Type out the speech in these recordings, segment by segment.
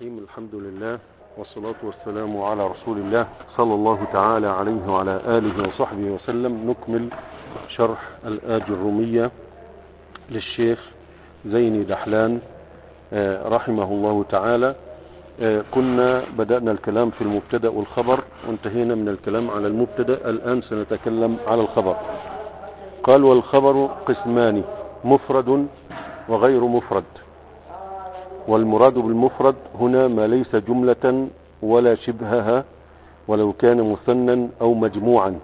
الرحيم الحمد لله والصلاة والسلام على رسول الله صلى الله تعالى عليه وعلى آله وصحبه وسلم نكمل شرح الآج الرومية للشيخ زيني دحلان رحمه الله تعالى كنا بدأنا الكلام في المبتدأ والخبر وانتهينا من الكلام على المبتدأ الآن سنتكلم على الخبر قال والخبر قسمان مفرد وغير مفرد والمراد بالمفرد هنا ما ليس جملة ولا شبهها ولو كان مثنى أو مجموعا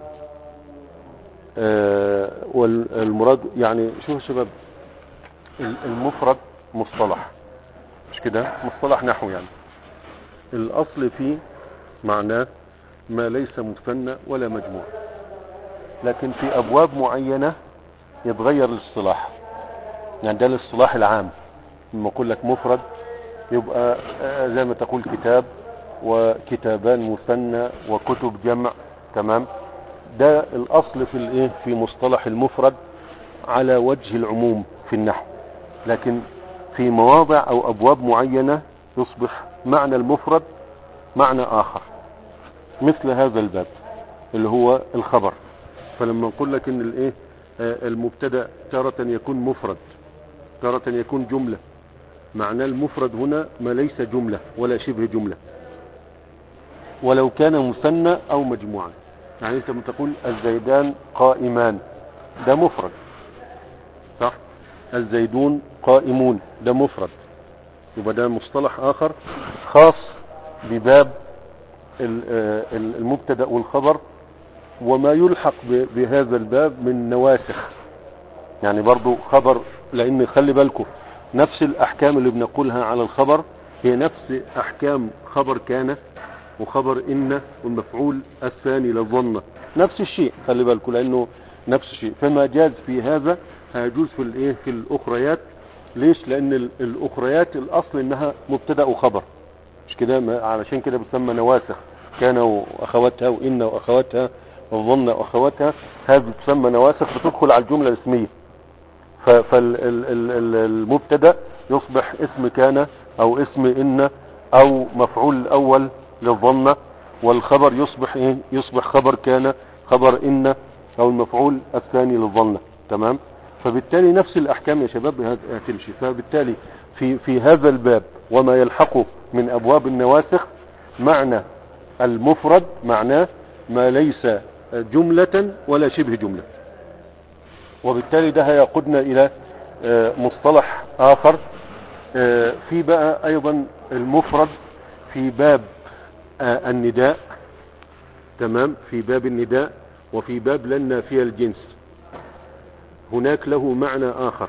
آه والمراد يعني شوف يا شباب المفرد مصطلح مش كده مصطلح نحو يعني الأصل فيه معناه ما ليس مثنى ولا مجموع لكن في أبواب معينة يتغير الاصطلاح يعني ده الاصطلاح العام لما اقول لك مفرد يبقى زي ما تقول كتاب وكتابان مثنى وكتب جمع تمام ده الاصل في الايه في مصطلح المفرد على وجه العموم في النحو لكن في مواضع او ابواب معينة يصبح معنى المفرد معنى اخر مثل هذا الباب اللي هو الخبر فلما نقول لك ان الايه المبتدا تارة يكون مفرد تارة يكون جملة معنى المفرد هنا ما ليس جملة ولا شبه جملة ولو كان مثنى او مجموعا يعني انت تقول الزيدان قائمان ده مفرد صح الزيدون قائمون ده مفرد يبقى ده مصطلح اخر خاص بباب المبتدا والخبر وما يلحق بهذا الباب من نواسخ يعني برضو خبر لان خلي بالكم نفس الاحكام اللي بنقولها على الخبر هي نفس احكام خبر كان وخبر ان والمفعول الثاني للظن نفس الشيء خلي بالكم لانه نفس الشيء فما جاز في هذا هيجوز في الايه في الاخريات ليش لان الاخريات الاصل انها مبتدا وخبر مش كده علشان كده بتسمى نواسخ كان واخواتها وان واخواتها والظن واخواتها هذه تسمى نواسخ بتدخل على الجمله الاسميه فالمبتدا يصبح اسم كان او اسم ان او مفعول الاول للظن والخبر يصبح ايه يصبح خبر كان خبر ان او المفعول الثاني للظن تمام فبالتالي نفس الاحكام يا شباب هتمشي فبالتالي في في هذا الباب وما يلحقه من ابواب النواسخ معنى المفرد معناه ما ليس جملة ولا شبه جملة وبالتالي ده هيقودنا الى مصطلح اخر في بقى ايضا المفرد في باب النداء تمام في باب النداء وفي باب لن نافية الجنس هناك له معنى اخر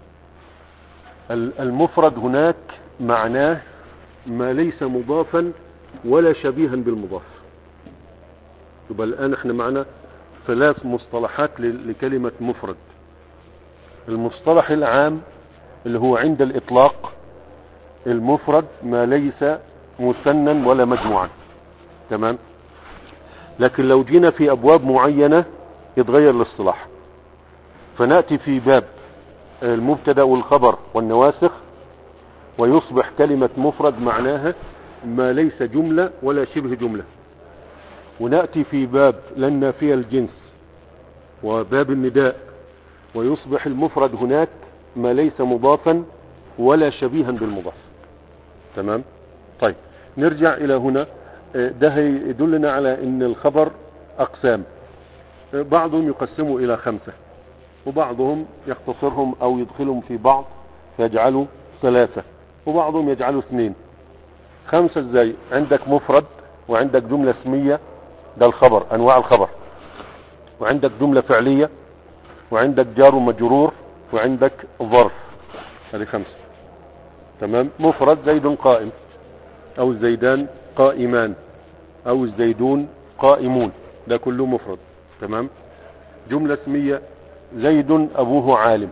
المفرد هناك معناه ما ليس مضافا ولا شبيها بالمضاف يبقى الان احنا معنا ثلاث مصطلحات لكلمة مفرد المصطلح العام اللي هو عند الاطلاق المفرد ما ليس مثنى ولا مجموعا تمام لكن لو جينا في ابواب معينة يتغير الاصطلاح فنأتي في باب المبتدا والخبر والنواسخ ويصبح كلمة مفرد معناها ما ليس جملة ولا شبه جملة ونأتي في باب لن نافية الجنس وباب النداء ويصبح المفرد هناك ما ليس مضافا ولا شبيها بالمضاف تمام طيب نرجع الى هنا ده يدلنا على ان الخبر اقسام بعضهم يقسموا الى خمسة وبعضهم يختصرهم او يدخلهم في بعض فيجعلوا ثلاثة وبعضهم يجعلوا اثنين خمسة ازاي عندك مفرد وعندك جملة اسمية ده الخبر انواع الخبر وعندك جملة فعلية وعندك جار ومجرور وعندك ظرف هذه خمسة تمام مفرد زيد قائم او الزيدان قائمان او الزيدون قائمون ده كله مفرد تمام جملة اسمية زيد ابوه عالم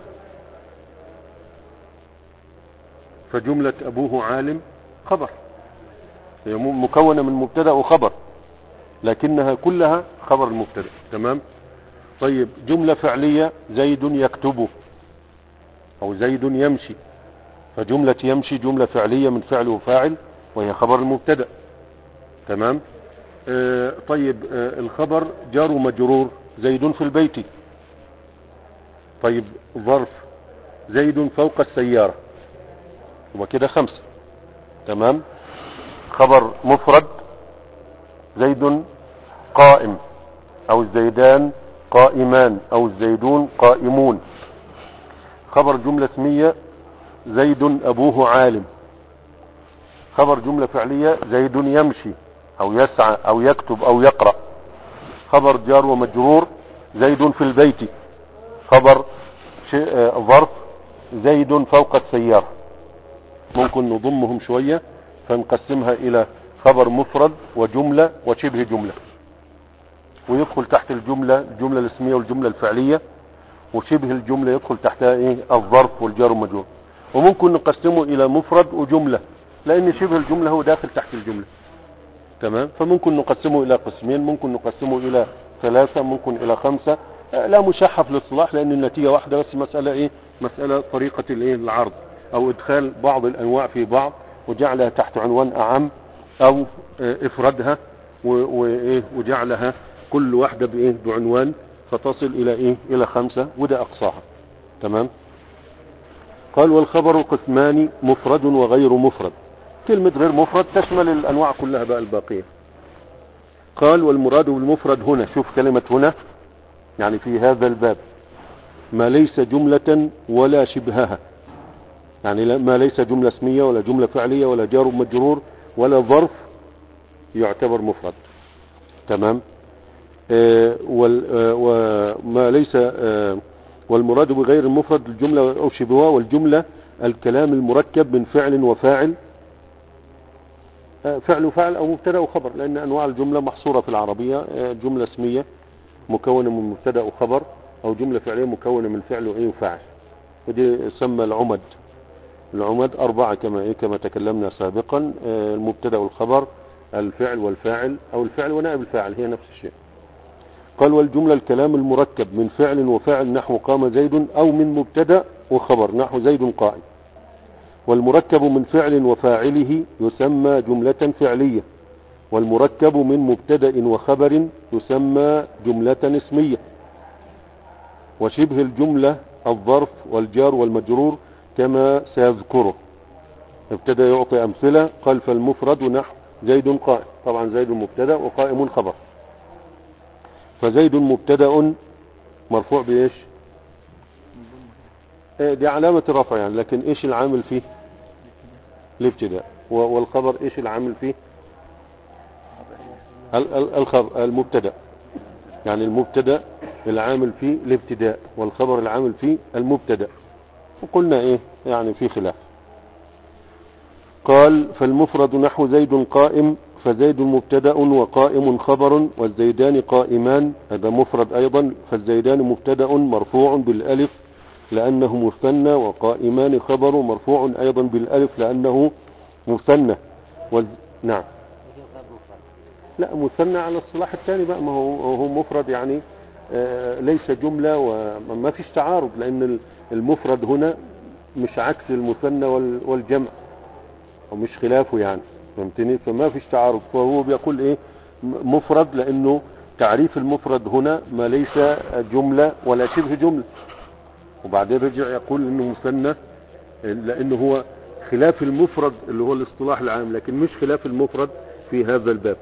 فجملة ابوه عالم خبر هي مكونة من مبتدا وخبر لكنها كلها خبر المبتدا تمام طيب جملة فعلية زيد يكتب او زيد يمشي فجملة يمشي جملة فعلية من فعل وفاعل وهي خبر المبتدا تمام آه طيب آه الخبر جار ومجرور زيد في البيت طيب ظرف زيد فوق السيارة وكده خمسة تمام خبر مفرد زيد قائم او الزيدان قائمان او الزيدون قائمون خبر جملة اسمية زيد ابوه عالم خبر جملة فعلية زيد يمشي او يسعى او يكتب او يقرأ خبر جار ومجرور زيد في البيت خبر ظرف زيد فوق السيارة ممكن نضمهم شوية فنقسمها الى خبر مفرد وجملة وشبه جملة ويدخل تحت الجملة الجملة الاسمية والجملة الفعلية وشبه الجملة يدخل تحتها ايه الظرف والجار والمجرور وممكن نقسمه الى مفرد وجملة لان شبه الجملة هو داخل تحت الجملة تمام فممكن نقسمه الى قسمين ممكن نقسمه الى ثلاثة ممكن الى خمسة لا مشحة في الاصطلاح لان النتيجة واحدة بس مسألة ايه مسألة طريقة الايه العرض او ادخال بعض الانواع في بعض وجعلها تحت عنوان اعم او افردها وايه وجعلها كل واحدة بايه بعنوان فتصل الى ايه الى خمسة وده اقصاها تمام قال والخبر قسمان مفرد وغير مفرد كلمة غير مفرد تشمل الانواع كلها بقى الباقية قال والمراد بالمفرد هنا شوف كلمة هنا يعني في هذا الباب ما ليس جملة ولا شبهها يعني ما ليس جملة اسمية ولا جملة فعلية ولا جار مجرور ولا ظرف يعتبر مفرد تمام آه وما ليس آه والمراد بغير المفرد الجملة أو شبهها والجملة الكلام المركب من فعل وفاعل آه فعل وفاعل أو مبتدا وخبر لأن أنواع الجملة محصورة في العربية جملة اسمية مكونة من مبتدا وخبر أو جملة فعلية مكونة من فعل وإيه وفاعل ودي يسمى العمد العمد أربعة كما إيه كما تكلمنا سابقا المبتدا والخبر الفعل والفاعل أو الفعل ونائب الفاعل هي نفس الشيء قال والجملة الكلام المركب من فعل وفاعل نحو قام زيد أو من مبتدا وخبر نحو زيد قائم والمركب من فعل وفاعله يسمى جملة فعلية والمركب من مبتدا وخبر يسمى جملة اسمية وشبه الجملة الظرف والجار والمجرور كما سيذكره ابتدى يعطي أمثلة قال فالمفرد نحو زيد قائم طبعا زيد مبتدا وقائم خبر فزيد مبتدا مرفوع بايش إيه دي علامة رفع يعني لكن ايش العامل فيه الابتداء والخبر ايش العامل فيه الخبر المبتدا يعني المبتدا العامل فيه الابتداء والخبر العامل فيه المبتدا وقلنا ايه يعني في خلاف قال فالمفرد نحو زيد قائم فزيد مبتدا وقائم خبر والزيدان قائمان هذا مفرد ايضا فالزيدان مبتدا مرفوع بالالف لانه مثنى وقائمان خبر مرفوع ايضا بالالف لانه مثنى وال... نعم لا مثنى على الصلاح الثاني بقى ما هو هو مفرد يعني آه ليس جملة وما فيش تعارض لان المفرد هنا مش عكس المثنى والجمع ومش خلافه يعني فهمتني فما فيش تعارض فهو بيقول ايه مفرد لانه تعريف المفرد هنا ما ليس جملة ولا شبه جملة وبعدين رجع يقول انه مثنى لانه هو خلاف المفرد اللي هو الاصطلاح العام لكن مش خلاف المفرد في هذا الباب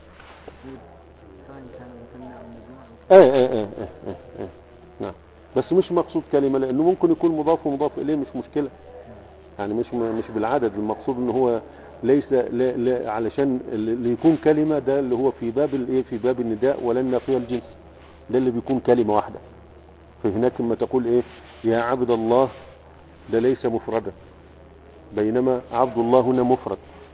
ايه ايه ايه ايه ايه, ايه. نعم بس مش مقصود كلمة لانه ممكن يكون مضاف ومضاف اليه مش مشكلة يعني مش مش بالعدد المقصود ان هو ليس لا لا علشان اللي يكون كلمة ده اللي هو في باب الايه في باب النداء ولن نافيه الجنس ده اللي بيكون كلمة واحدة فهناك لما تقول ايه يا عبد الله ده ليس مفردا بينما عبد الله هنا مفرد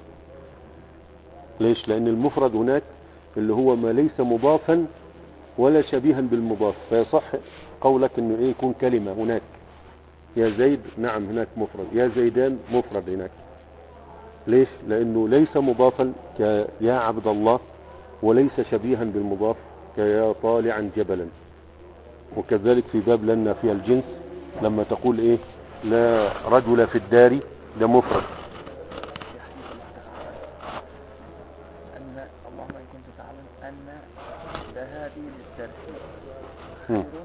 ليش لان المفرد هناك اللي هو ما ليس مضافا ولا شبيها بالمضاف فيصح قولك انه ايه يكون كلمة هناك يا زيد نعم هناك مفرد يا زيدان مفرد هناك ليش لانه ليس مضافا كيا عبد الله وليس شبيها بالمضاف كيا طالعا جبلا وكذلك في باب لنا فيها الجنس لما تقول ايه لا رجل في الدار ده مفرد كنت تعلم أن ذهابي للدرس مم. خير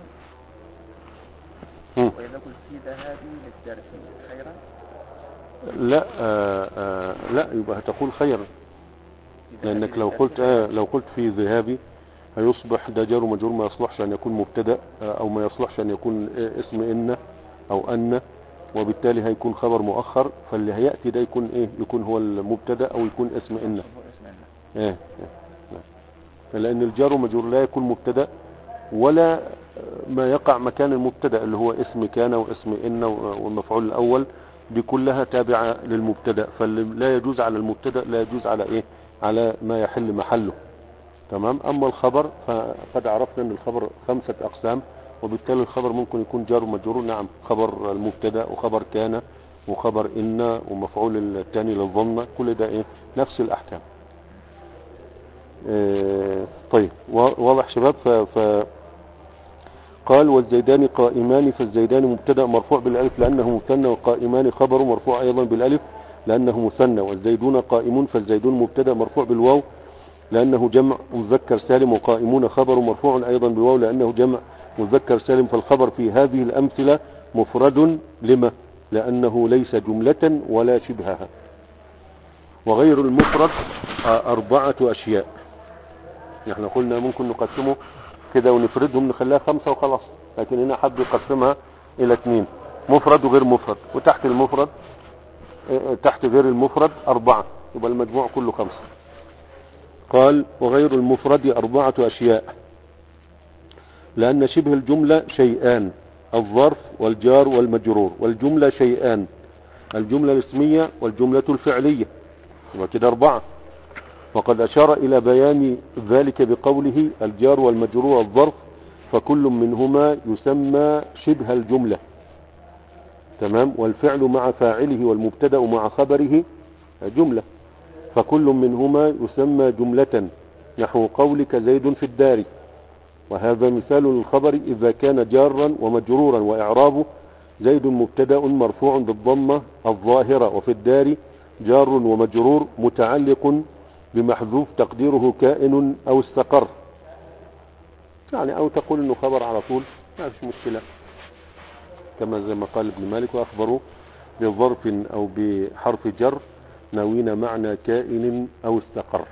مم. وإذا قلت في ذهابي للدرس خيرا لا آه آه لا يبقى هتقول خيرا في ذهابي لأنك لو للدرس قلت خيراً. آه لو قلت في ذهابي هيصبح ده جار ومجرور ما يصلحش أن يكون مبتدأ آه أو ما يصلحش أن يكون آه اسم إن أو أن وبالتالي هيكون خبر مؤخر فاللي هيأتي ده يكون إيه يكون هو المبتدأ أو يكون اسم إن هو اسم الله إيه إيه. لأن الجار ومجرور لا يكون مبتدأ ولا ما يقع مكان المبتدأ اللي هو اسم كان واسم إن والمفعول الأول دي كلها تابعة للمبتدأ فاللي لا يجوز على المبتدأ لا يجوز على إيه على ما يحل محله تمام أما الخبر فقد عرفنا أن الخبر خمسة أقسام وبالتالي الخبر ممكن يكون جار ومجرور نعم خبر المبتدأ وخبر كان وخبر إن ومفعول الثاني للظن كل ده إيه نفس الأحكام آه، طيب وا- واضح شباب ف, ف قال والزيدان قائمان فالزيدان مبتدا مرفوع بالالف لانه مثنى وقائمان خبر مرفوع ايضا بالالف لانه مثنى والزيدون قائمون فالزيدون مبتدا مرفوع بالواو لانه جمع مذكر سالم وقائمون خبر مرفوع ايضا بالواو لانه جمع مذكر سالم فالخبر في هذه الامثله مفرد لما لانه ليس جمله ولا شبهها وغير المفرد آه، اربعه اشياء احنا قلنا ممكن نقسمه كده ونفردهم نخليها خمسة وخلاص لكن هنا حب يقسمها الى اثنين مفرد وغير مفرد وتحت المفرد اه، تحت غير المفرد اربعة يبقى المجموع كله خمسة قال وغير المفرد اربعة اشياء لان شبه الجملة شيئان الظرف والجار والمجرور والجملة شيئان الجملة الاسمية والجملة الفعلية يبقى كده اربعة وقد أشار إلى بيان ذلك بقوله الجار والمجرور الظرف فكل منهما يسمى شبه الجملة تمام والفعل مع فاعله والمبتدأ مع خبره جملة فكل منهما يسمى جملة نحو قولك زيد في الدار وهذا مثال للخبر إذا كان جارا ومجرورا وإعرابه زيد مبتدأ مرفوع بالضمة الظاهرة وفي الدار جار ومجرور متعلق بمحذوف تقديره كائن او استقر يعني او تقول انه خبر على طول ما فيش مشكلة كما زي ما قال ابن مالك واخبروا بظرف او بحرف جر ناوين معنى كائن او استقر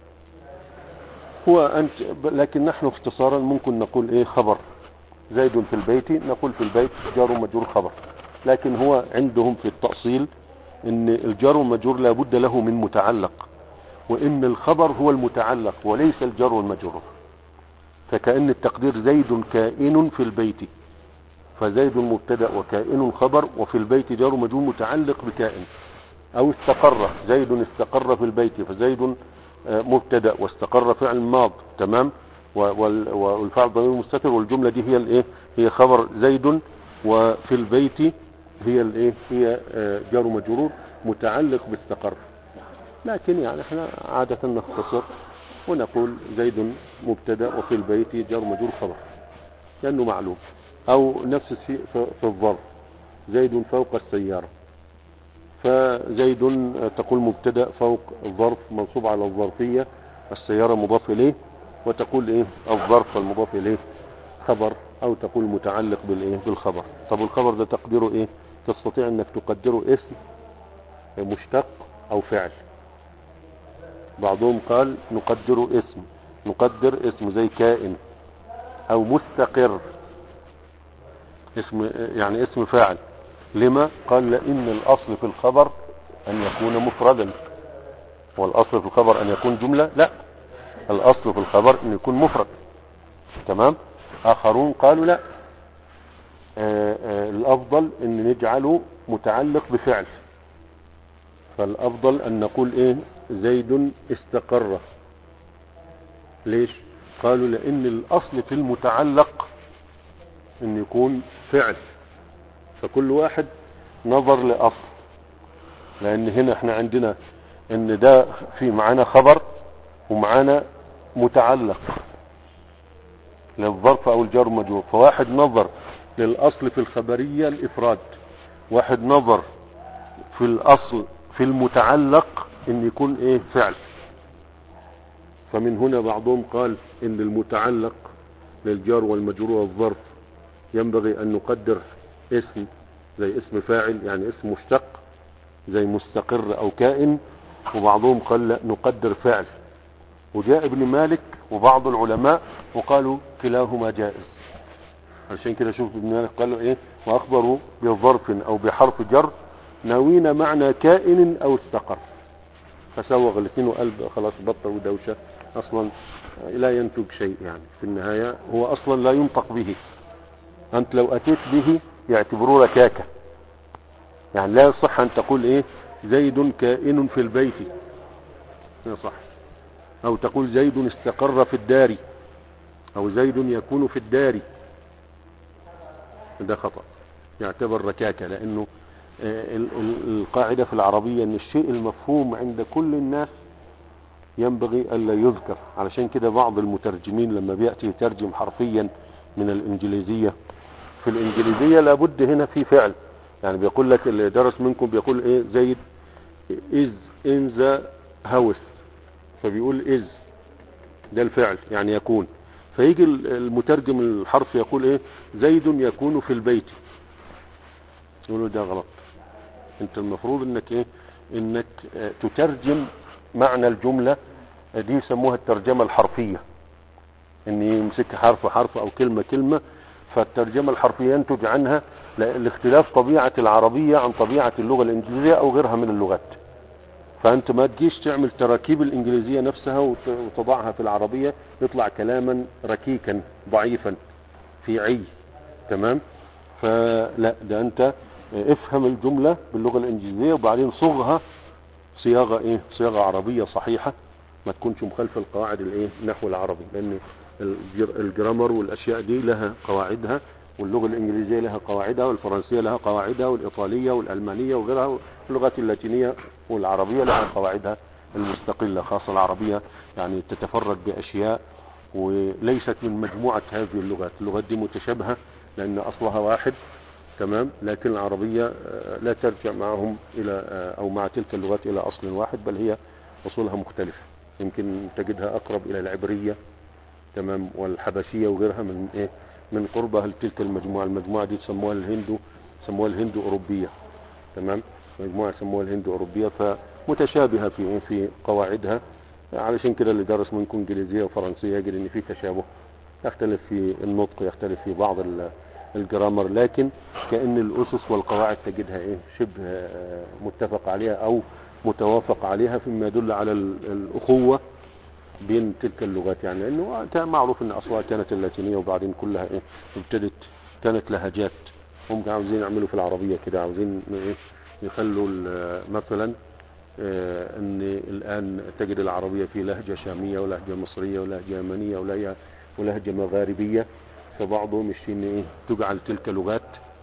هو انت لكن نحن اختصارا ممكن نقول ايه خبر زيد في البيت نقول في البيت جار ومجرور خبر لكن هو عندهم في التأصيل ان الجار والمجرور لابد له من متعلق وان الخبر هو المتعلق وليس الجر والمجرور فكأن التقدير زيد كائن في البيت فزيد مبتدا وكائن خبر وفي البيت جار ومجرور متعلق بكائن او استقر زيد استقر في البيت فزيد آه، مبتدا واستقر فعل ماض تمام و- وال- والفعل ضمير مستتر والجمله دي هي الايه هي خبر زيد وفي البيت هي الايه هي آه، جار ومجرور متعلق باستقر لكن يعني احنا عادة نختصر ونقول زيد مبتدا وفي البيت جار مجرور خبر لانه معلوم او نفس الشيء في في الظرف زيد فوق السيارة فزيد تقول مبتدا فوق الظرف منصوب على الظرفية السيارة مضاف اليه وتقول ايه الظرف المضاف اليه خبر او تقول متعلق بالايه بالخبر طب الخبر ده تقديره ايه تستطيع انك تقدره اسم مشتق او فعل بعضهم قال نقدر اسم نقدر اسم زي كائن او مستقر اسم يعني اسم فاعل لما قال لان الاصل في الخبر ان يكون مفردا والاصل في الخبر ان يكون جملة لا الاصل في الخبر ان يكون مفرد تمام اخرون قالوا لا آه، آه، الافضل ان نجعله متعلق بفعل فالافضل ان نقول ايه زيد استقر ليش قالوا لان الاصل في المتعلق ان يكون فعل فكل واحد نظر لاصل لان هنا احنا عندنا ان ده في معانا خبر ومعانا متعلق للظرف او الجار مجرور فواحد نظر للاصل في الخبرية الافراد واحد نظر في الاصل في المتعلق ان يكون ايه فعل فمن هنا بعضهم قال ان المتعلق للجار والمجرور والظرف ينبغي ان نقدر اسم زي اسم فاعل يعني اسم مشتق زي مستقر او كائن وبعضهم قال لا نقدر فعل وجاء ابن مالك وبعض العلماء وقالوا كلاهما جائز عشان كده شوف ابن مالك قالوا ايه واخبروا بظرف او بحرف جر ناوين معنى كائن او استقر فسوغ الاثنين وقال خلاص بطل دوشه اصلا لا ينتج شيء يعني في النهاية هو اصلا لا ينطق به انت لو اتيت به يعتبروه ركاكة يعني لا يصح ان تقول ايه زيد كائن في البيت لا صح او تقول زيد استقر في الدار او زيد يكون في الدار ده خطأ يعتبر ركاكة لانه آه، ال- ال- القاعدة في العربية ان الشيء المفهوم عند كل الناس ينبغي الا يذكر علشان كده بعض المترجمين لما بيأتي يترجم حرفيا من الانجليزية في الانجليزية لابد هنا في فعل يعني بيقول لك اللي درس منكم بيقول ايه زيد is in the house فبيقول is ده الفعل يعني يكون فيجي المترجم الحرف يقول ايه زيد يكون في البيت يقولوا ده غلط انت المفروض انك ايه انك آه، تترجم معنى الجملة آه، دي يسموها الترجمة الحرفية ان يمسك حرف حرف او كلمة كلمة فالترجمة الحرفية ينتج عنها لا- لاختلاف طبيعة العربية عن طبيعة اللغة الانجليزية او غيرها من اللغات فانت ما تجيش تعمل تراكيب الانجليزية نفسها وت- وتضعها في العربية يطلع كلاما ركيكا ضعيفا في عي تمام فلا ده انت افهم الجملة باللغة الانجليزية وبعدين صغها صياغة ايه صياغة عربية صحيحة ما تكونش مخالفة القواعد الايه النحو العربي لان الجر- الجرامر والاشياء دي لها قواعدها واللغة الانجليزية لها قواعدها والفرنسية لها قواعدها والايطالية والالمانية وغيرها واللغات اللاتينية والعربية لها قواعدها المستقلة خاصة العربية يعني تتفرد باشياء وليست من مجموعة هذه اللغات اللغات دي متشابهة لان اصلها واحد تمام لكن العربية آه، لا ترجع معهم إلى آه، أو مع تلك اللغات إلى أصل واحد بل هي أصولها مختلفة يمكن تجدها أقرب إلى العبرية تمام والحبشية وغيرها من إيه من قربها لتلك المجموعة المجموعة دي سموها الهندو سموها الهندو أوروبية تمام مجموعة سموها الهندو أوروبية فمتشابهة في إيه؟ في قواعدها علشان كده اللي درس منكم إنجليزية وفرنسية يجد إن في تشابه يختلف في النطق يختلف في بعض ال- الجرامر لكن كأن الأسس والقواعد تجدها إيه شبه آه، متفق عليها أو متوافق عليها فيما يدل على ال- الأخوة بين تلك اللغات يعني لأنه كان معروف أن أصلها كانت اللاتينية وبعدين كلها إيه ابتدت كانت لهجات هم كانوا عاوزين يعملوا في العربية كده عاوزين إيه يخلوا ال- مثلا آه، ان الان تجد العربية في لهجة شامية ولهجة مصرية ولهجة يمنية ولهجة, ولهجة مغاربية فبعضهم يشتين ايه تجعل تلك لغات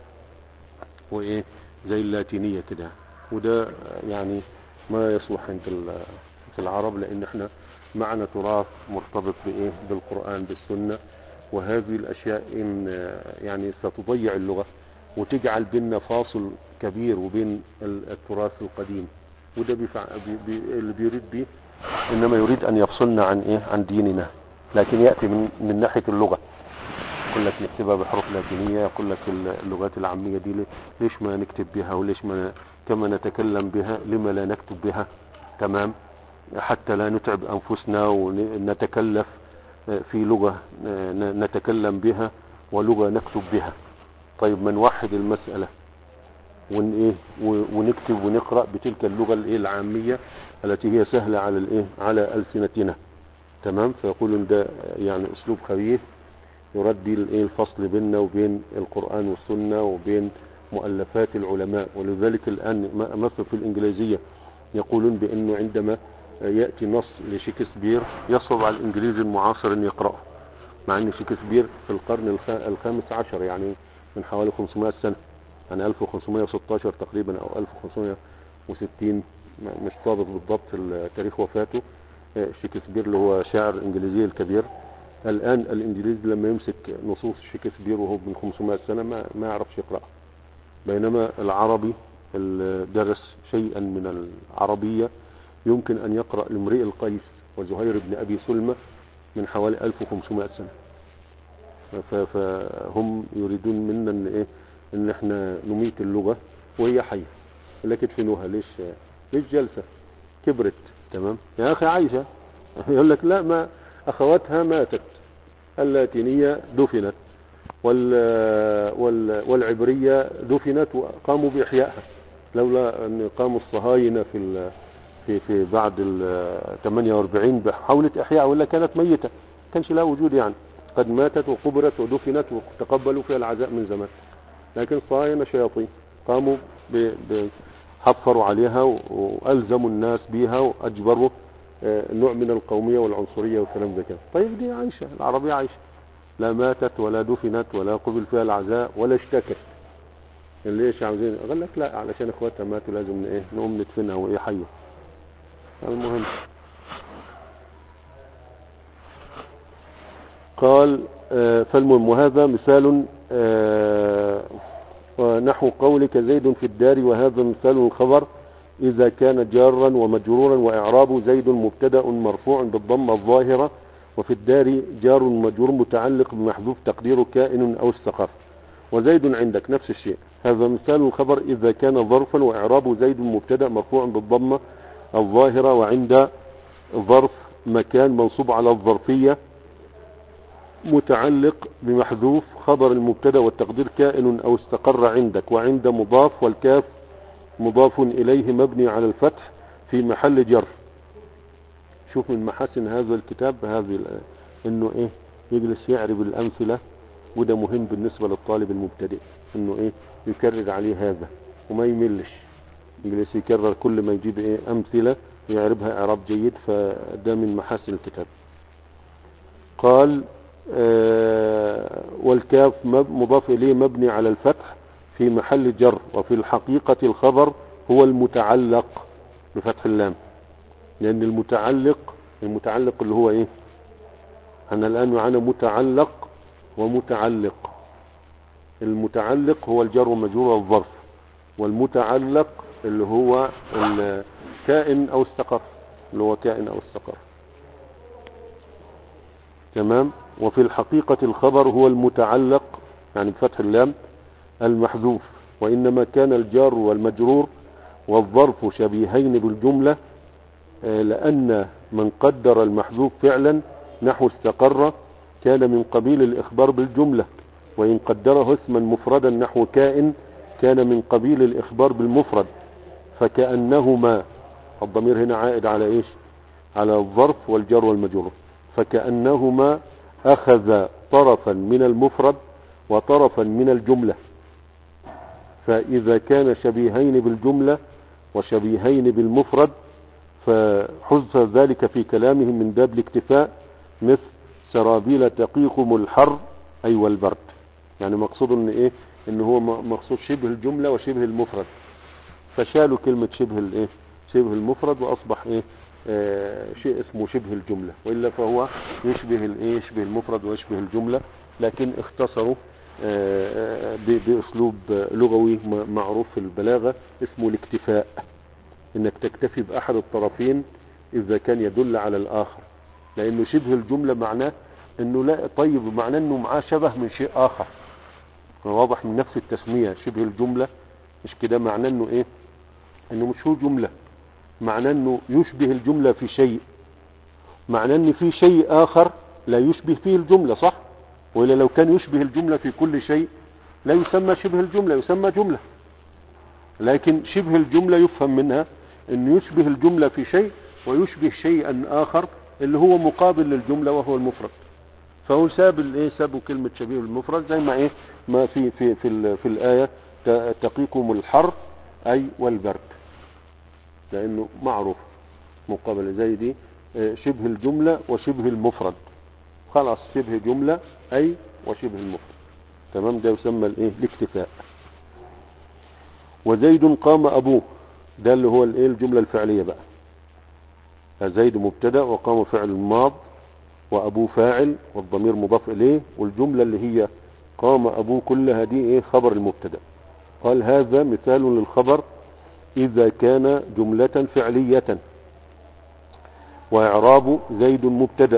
وايه زي اللاتينية كده وده يعني ما يصلح عند ال- في العرب لان احنا معنا تراث مرتبط بايه بالقرآن بالسنة وهذه الاشياء ان آه، يعني ستضيع اللغة وتجعل بيننا فاصل كبير وبين ال- التراث القديم وده بيفع... بي... بي... اللي بيريد به انما يريد ان يفصلنا عن ايه عن ديننا لكن ياتي من من ناحيه اللغه يقول لك نكتبها بحروف لاتينيه يقول لك اللغات العاميه دي ليه- ليش ما نكتب بها وليش ما كما نتكلم بها لما لا نكتب بها تمام حتى لا نتعب انفسنا ونتكلف في لغه ن- نتكلم بها ولغه نكتب بها طيب ما نوحد المساله ون ايه و- ونكتب ونقرا بتلك اللغه الايه العاميه التي هي سهله على الايه على السنتنا تمام فيقول إن ده يعني اسلوب خبيث يردي الايه الفصل بيننا وبين القران والسنه وبين مؤلفات العلماء ولذلك الان م- مثل في الانجليزيه يقولون بانه عندما ياتي نص لشكسبير يصعب على الانجليزي المعاصر ان يقراه مع ان شكسبير في القرن الخ- الخامس عشر يعني من حوالي 500 سنه يعني 1516 تقريبا او 1560 ما- مش ضابط بالضبط تاريخ وفاته آه، شكسبير اللي هو شاعر انجليزي الكبير الان الانجليزي لما يمسك نصوص شكسبير وهو من 500 سنه ما ما يعرفش يقرا بينما العربي اللي درس شيئا من العربيه يمكن ان يقرا لامرئ القيس وزهير بن أبي سلمة من حوالي 1500 سنة ف- فهم يريدون منا ان ايه ان احنا نميت اللغة وهي حية لكن تدفنوها ليش ليش جلسة كبرت تمام يا اخي عايشة يقول لك لا ما اخواتها ماتت اللاتينية دفنت وال وال والعبرية دفنت وقاموا بإحيائها لولا أن قاموا الصهاينة في ال في في بعد ال 48 بحاولة إحياء ولا كانت ميتة كانش لها وجود يعني قد ماتت وقبرت ودفنت وتقبلوا فيها العزاء من زمان لكن الصهاينة شياطين قاموا ب ب حفروا عليها و- وألزموا الناس بيها وأجبروا آه، نوع من القومية والعنصرية والكلام ده كده طيب دي عايشة العربية عايشة لا ماتت ولا دفنت ولا قبل فيها العزاء ولا اشتكت ليش عاوزين قال لك لا علشان اخواتها ماتوا لازم ايه نقوم ندفنها وايه حيه المهم قال آه، فالمهم وهذا مثال آه، ونحو قولك زيد في الدار وهذا مثال الخبر إذا كان جارا ومجرورا وإعراب زيد مبتدأ مرفوع بالضمة الظاهرة وفي الدار جار مجرور متعلق بمحذوف تقديره كائن أو استقر وزيد عندك نفس الشيء هذا مثال الخبر إذا كان ظرفا وإعراب زيد مبتدأ مرفوع بالضمة الظاهرة وعند ظرف مكان منصوب على الظرفية متعلق بمحذوف خبر المبتدا والتقدير كائن او استقر عندك وعند مضاف والكاف مضاف اليه مبني على الفتح في محل جر شوف من محاسن هذا الكتاب هذه الآية انه ايه يجلس يعرب الامثله وده مهم بالنسبه للطالب المبتدئ انه ايه يكرر عليه هذا وما يملش يجلس يكرر كل ما يجيب ايه امثله ويعربها اعراب جيد فده من محاسن الكتاب قال آه، والكاف مب- مضاف إليه مبني على الفتح في محل جر وفي الحقيقة الخبر هو المتعلق بفتح اللام لأن المتعلق المتعلق اللي هو إيه أنا الآن معنا متعلق ومتعلق المتعلق هو الجر ومجرور والظرف والمتعلق اللي هو الكائن أو استقر اللي هو كائن أو استقر تمام وفي الحقيقة الخبر هو المتعلق يعني بفتح اللام المحذوف وإنما كان الجار والمجرور والظرف شبيهين بالجملة آه، لأن من قدر المحذوف فعلا نحو استقر كان من قبيل الإخبار بالجملة وإن قدره اسما مفردا نحو كائن كان من قبيل الإخبار بالمفرد فكأنهما الضمير هنا عائد على إيش على الظرف والجر والمجرور فكأنهما أخذ طرفا من المفرد وطرفا من الجملة فإذا كان شبيهين بالجملة وشبيهين بالمفرد فحذف ذلك في كلامهم من باب الاكتفاء مثل سرابيل تقيكم الحر أي والبرد يعني مقصود ان ايه ان هو م- مقصود شبه الجملة وشبه المفرد فشالوا كلمة شبه الايه شبه المفرد واصبح ايه آه شيء اسمه شبه الجملة والا فهو يشبه الايه يشبه المفرد ويشبه الجملة لكن اختصروا آه، آه، ب- باسلوب لغوي م- معروف في البلاغة اسمه الاكتفاء انك تكتفي باحد الطرفين اذا كان يدل على الاخر لانه شبه الجملة معناه انه لا طيب معناه انه معاه شبه من شيء اخر واضح من نفس التسمية شبه الجملة مش كده معناه انه ايه انه مش هو جملة معناه انه يشبه الجملة في شيء معناه ان في شيء اخر لا يشبه فيه الجملة صح وإلا لو كان يشبه الجملة في كل شيء لا يسمى شبه الجملة يسمى جملة لكن شبه الجملة يفهم منها انه يشبه الجملة في شيء ويشبه شيئا اخر اللي هو مقابل للجملة وهو المفرد فهو ساب الايه سابوا كلمة شبيه المفرد زي ما ايه ما في في في, ال- في الآية ت- تقيكم الحر اي والبرد لانه معروف مقابل زي دي آه، شبه الجملة وشبه المفرد خلاص شبه جملة اي وشبه المفرد تمام ده يسمى الايه الاكتفاء وزيد قام ابوه ده اللي هو الايه الجملة الفعلية بقى زيد مبتدا وقام فعل ماض وابوه فاعل والضمير مضاف اليه والجملة اللي هي قام ابوه كلها دي ايه خبر المبتدا قال هذا مثال للخبر اذا كان جملة فعلية وإعراب زيد مبتدأ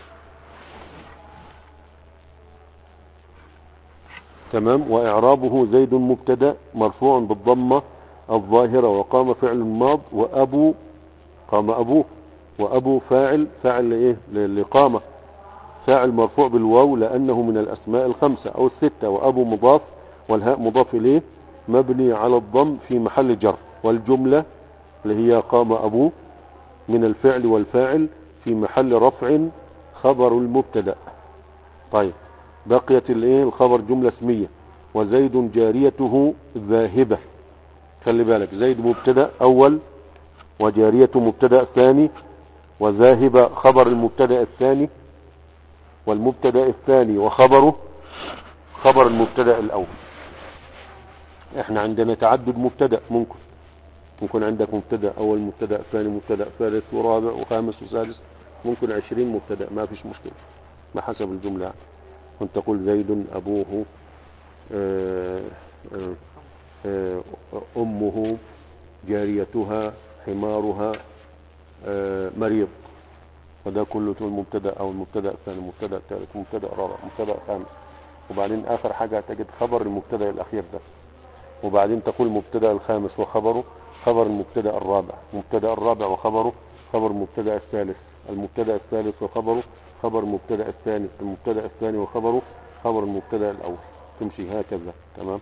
تمام وإعرابه زيد مبتدأ مرفوع بالضمة الظاهرة وقام فعل ماض وأبو قام أبوه وأبو فاعل فاعل لإيه لقامة فاعل مرفوع بالواو لأنه من الأسماء الخمسة أو الستة وأبو مضاف والهاء مضاف إليه مبني على الضم في محل جر والجملة اللي هي قام أبوه من الفعل والفاعل في محل رفع خبر المبتدا طيب بقيت الايه الخبر جملة اسمية وزيد جاريته ذاهبة خلي بالك زيد مبتدا اول وجاريته مبتدا ثاني وذاهب خبر المبتدا الثاني والمبتدا الثاني وخبره خبر المبتدا الاول احنا عندنا تعدد مبتدا ممكن ممكن عندك مبتدا اول مبتدا ثاني مبتدا ثالث ورابع وخامس وسادس ممكن عشرين مبتدا ما فيش مشكله ما حسب الجمله يعني. كنت تقول زيد ابوه آه، آه، آه، امه جاريتها حمارها آه، مريض وده كله تقول مبتدا او المبتدا الثاني المبتدا الثالث المبتدا الرابع المبتدا الخامس وبعدين اخر حاجه تجد خبر المبتدا الاخير ده وبعدين تقول مبتدا الخامس وخبره خبر المبتدا الرابع مبتدا الرابع وخبره خبر المبتدا الثالث المبتدا الثالث وخبره خبر المبتدا الثاني المبتدا الثاني وخبره خبر المبتدا الاول تمشي هكذا تمام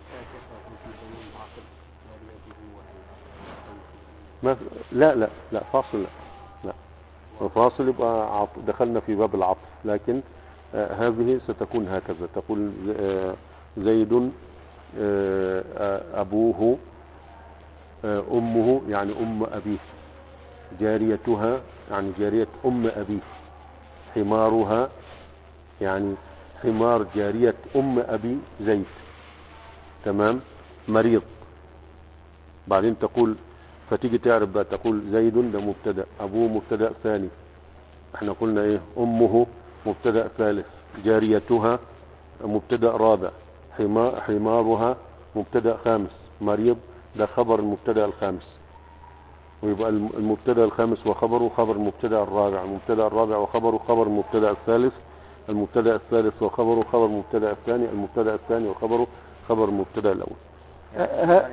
ما لا لا لا فاصل لا لا فاصل يبقى عط... دخلنا في باب العطف لكن آه هذه ستكون هكذا تقول آه زيد آه آه، أبوه آه أمه يعني أم أبيه جاريتها يعني جارية أم أبيه حمارها يعني حمار جارية أم أبي زيد تمام مريض بعدين تقول فتيجي تعرف بقى تقول زيد ده مبتدا ابوه مبتدا ثاني احنا قلنا ايه امه مبتدا ثالث جاريتها مبتدا رابع حما- حمارها مبتدا خامس مريض ده خبر المبتدا الخامس ويبقى الم- المبتدا الخامس وخبره خبر المبتدا الرابع المبتدا الرابع وخبره خبر المبتدا الثالث المبتدا الثالث وخبره خبر المبتدا الثاني المبتدا الثاني وخبره خبر المبتدا الاول أه- ه-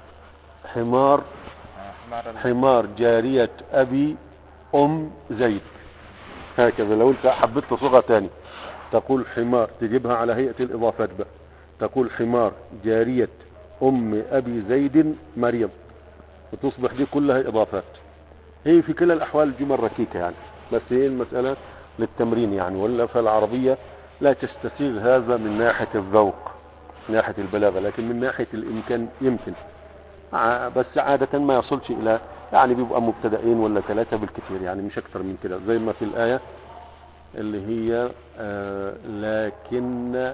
حمار حمار ال- حمار جارية أبي أم زيد هكذا لو أنت حبيت تصيغها تاني تقول حمار تجيبها على هيئة الإضافات بقى تقول حمار جارية أم أبي زيد مريض وتصبح دي كلها إضافات هي في كلا الأحوال جمل ركيكة يعني بس هي المسألة للتمرين يعني ولا فالعربية لا تستسيغ هذا من ناحية الذوق من ناحية البلاغة لكن من ناحية الإمكان يمكن ع- بس عادة ما يصلش إلى يعني بيبقى مبتدئين ولا ثلاثة بالكثير يعني مش أكثر من كده زي ما في الآية اللي هي آه لكن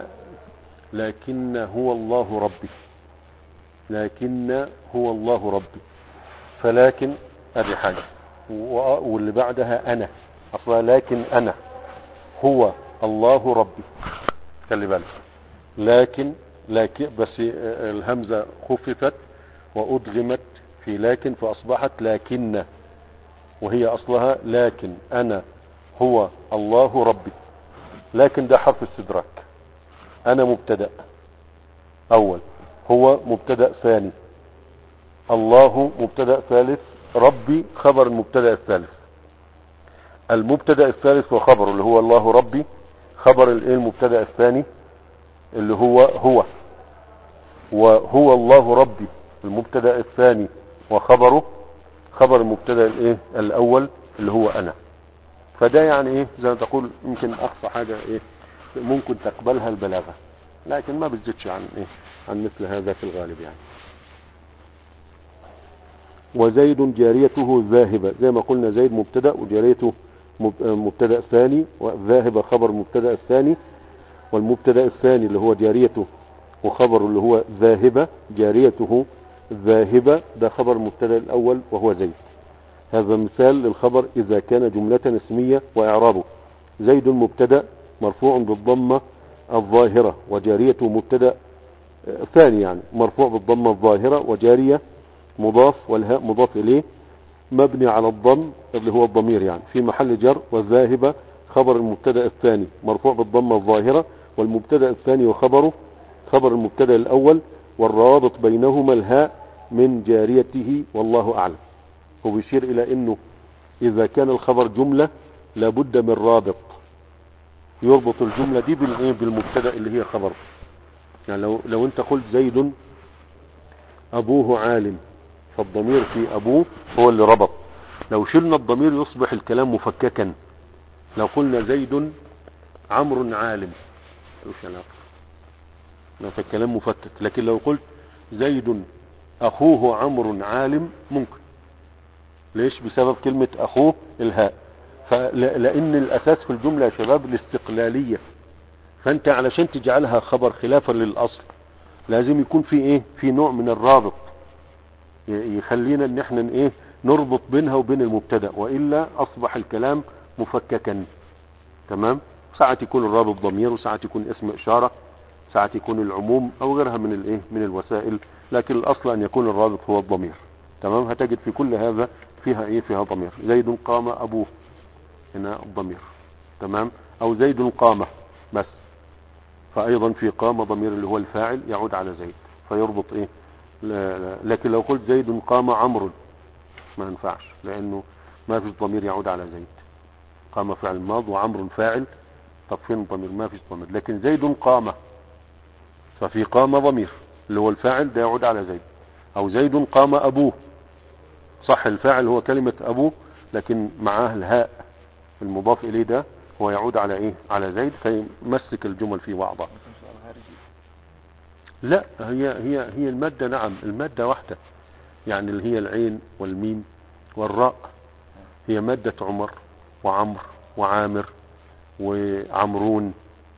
لكن هو الله ربي لكن هو الله ربي فلكن ادي حاجة و- واللي بعدها انا اصلا لكن انا هو الله ربي خلي بالك لكن لكن بس آه، الهمزة خففت وادغمت في لكن فاصبحت لكن وهي اصلها لكن انا هو الله ربي لكن ده حرف استدراك انا مبتدا اول هو مبتدا ثاني الله مبتدا ثالث ربي خبر المبتدا الثالث المبتدا الثالث وخبره اللي هو الله ربي خبر الايه المبتدا الثاني اللي هو هو وهو الله ربي المبتدا الثاني وخبره خبر المبتدا الايه الاول اللي هو انا فده يعني ايه زي ما تقول يمكن اقصى حاجه ايه ممكن تقبلها البلاغه لكن ما بتزيدش عن ايه عن مثل هذا في الغالب يعني وزيد جاريته ذاهبة زي ما قلنا زيد مبتدا وجاريته مب- مبتدا ثاني وذاهبة خبر المبتدا الثاني والمبتدا الثاني اللي هو جاريته وخبر اللي هو ذاهبة جاريته ذاهبة ده خبر المبتدا الأول وهو زيد هذا مثال للخبر إذا كان جملة اسمية وإعرابه زيد مبتدا مرفوع بالضمة الظاهرة وجاريته مبتدا آه، ثاني يعني مرفوع بالضمة الظاهرة وجارية مضاف والهاء مضاف إليه مبني على الضم اللي هو الضمير يعني في محل جر والذاهبة خبر المبتدا الثاني مرفوع بالضمة الظاهرة والمبتدا الثاني وخبره خبر المبتدا الأول والروابط بينهما الهاء من جاريته والله أعلم هو بيشير إلى أنه إذا كان الخبر جملة لابد من رابط يربط الجملة دي بالإيه بالمبتدا اللي هي خبر يعني لو لو أنت قلت زيد أبوه عالم فالضمير في أبوه هو اللي ربط لو شلنا الضمير يصبح الكلام مفككا لو قلنا زيد عمرو عالم ملوش علاقة لا فالكلام مفكك لكن لو قلت زيد أخوه عمرو عالم ممكن ليش بسبب كلمة أخوه الهاء فلأن الأساس في الجملة يا شباب الاستقلالية فأنت علشان تجعلها خبر خلافا للأصل لازم يكون في إيه في نوع من الرابط ي- يخلينا ان احنا ايه نربط بينها وبين المبتدا والا اصبح الكلام مفككا تمام ساعة يكون الرابط ضمير وساعة يكون اسم اشاره ساعة يكون العموم او غيرها من الايه من الوسائل لكن الاصل ان يكون الرابط هو الضمير تمام هتجد في كل هذا فيها ايه فيها ضمير زيد قام ابوه هنا الضمير تمام او زيد قام بس فايضا في قام ضمير اللي هو الفاعل يعود على زيد فيربط ايه لا لا لكن لو قلت زيد قام عمرو ما ينفعش لانه ما فيش ضمير يعود على زيد قام فعل ماض وعمرو فاعل طب فين الضمير ما فيش ضمير لكن زيد قام ففي قام ضمير اللي هو الفاعل ده يعود على زيد او زيد قام ابوه صح الفاعل هو كلمة ابوه لكن معاه الهاء المضاف اليه ده هو يعود على ايه على زيد فيمسك الجمل في بعضها ممكن سؤال خارجي لا هي هي هي المادة نعم المادة واحدة يعني اللي هي العين والميم والراء هي مادة عمر وعمر وعامر وعمرون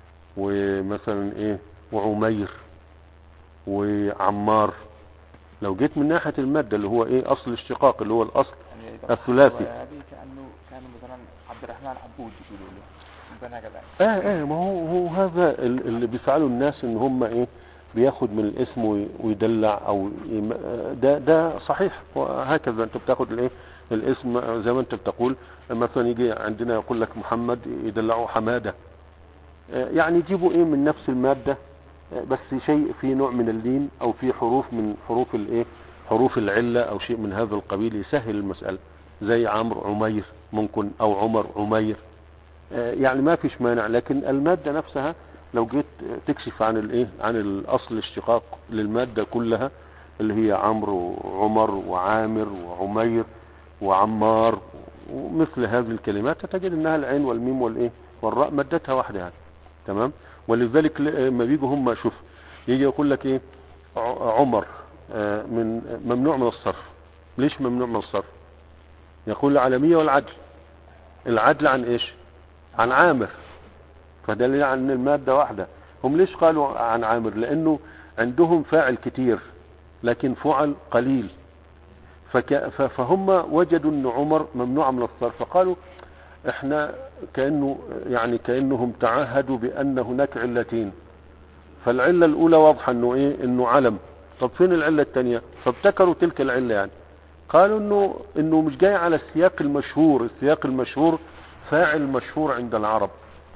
ومثلا ايه وعمير وعمار لو جيت من ناحية المادة اللي هو ايه اصل الاشتقاق اللي هو الاصل يعني إذا الثلاثي. هذه كأنه كان مثلا عبد الرحمن عبود يقولوا له مثلا هكذا اه اه ما هو هو هذا ال- اللي بيفعله الناس ان هم ايه بياخد من الاسم وي- ويدلع او يم- آه، ده ده صحيح وهكذا انت بتاخد الايه الاسم زي ما انت بتقول مثلا يجي عندنا يقول لك محمد يدلعه حماده آه، يعني يجيبوا ايه من نفس الماده آه، بس شيء في نوع من اللين او في حروف من حروف الايه حروف العله او شيء من هذا القبيل يسهل المساله زي عمرو عمير ممكن او عمر عمير آه، يعني ما فيش مانع لكن المادة نفسها لو جيت تكشف عن الايه عن الاصل الاشتقاق للمادة كلها اللي هي عمرو وعمر وعامر وعمير وعمار ومثل هذه الكلمات تجد انها العين والميم والايه والراء مادتها واحدة يعني تمام ولذلك ل- لما بيجوا هم شوف يجي يقول لك ايه ع- عمر آه، من ممنوع من الصرف ليش ممنوع من الصرف يقول العالمية والعدل العدل عن ايش عن عامر فدليل على ان المادة واحدة هم ليش قالوا عن عامر لانه عندهم فاعل كتير لكن فعل قليل فك... ف- فهم وجدوا ان عمر ممنوع من الصرف فقالوا احنا كأنه يعني كأنهم تعهدوا بان هناك علتين فالعلة الاولى واضحة انه ايه انه علم طب فين العلة الثانية فابتكروا تلك العلة يعني قالوا انه انه مش جاي على السياق المشهور السياق المشهور فاعل مشهور عند العرب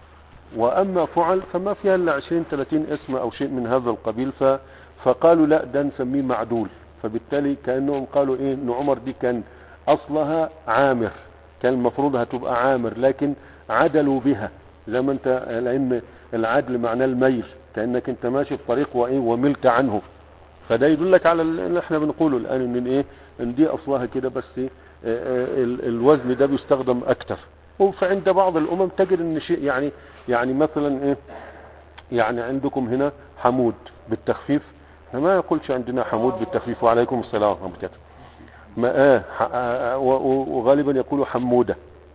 واما فعل فما فيها الا 20 30 اسم او شيء من هذا القبيل ف فقالوا لا ده نسميه معدول فبالتالي كانهم قالوا ايه ان عمر دي كان اصلها عامر كان المفروض هتبقى عامر لكن عدلوا بها زي ما انت لان العدل معناه الميل كانك انت ماشي في طريق وايه وملت عنه فده يدلك على اللي احنا بنقوله الان ان ايه ان دي اصلها كده بس إيه آه، آه، ال- الوزن ده بيستخدم اكتر وفعند بعض الامم تجد ان شيء يعني يعني مثلا ايه يعني عندكم هنا حمود بالتخفيف احنا ما يقولش عندنا حمود بالتخفيف وعليكم السلام ورحمه الله وبركاته ما اه ح- آه، و- و- وغالبا يقولوا حموده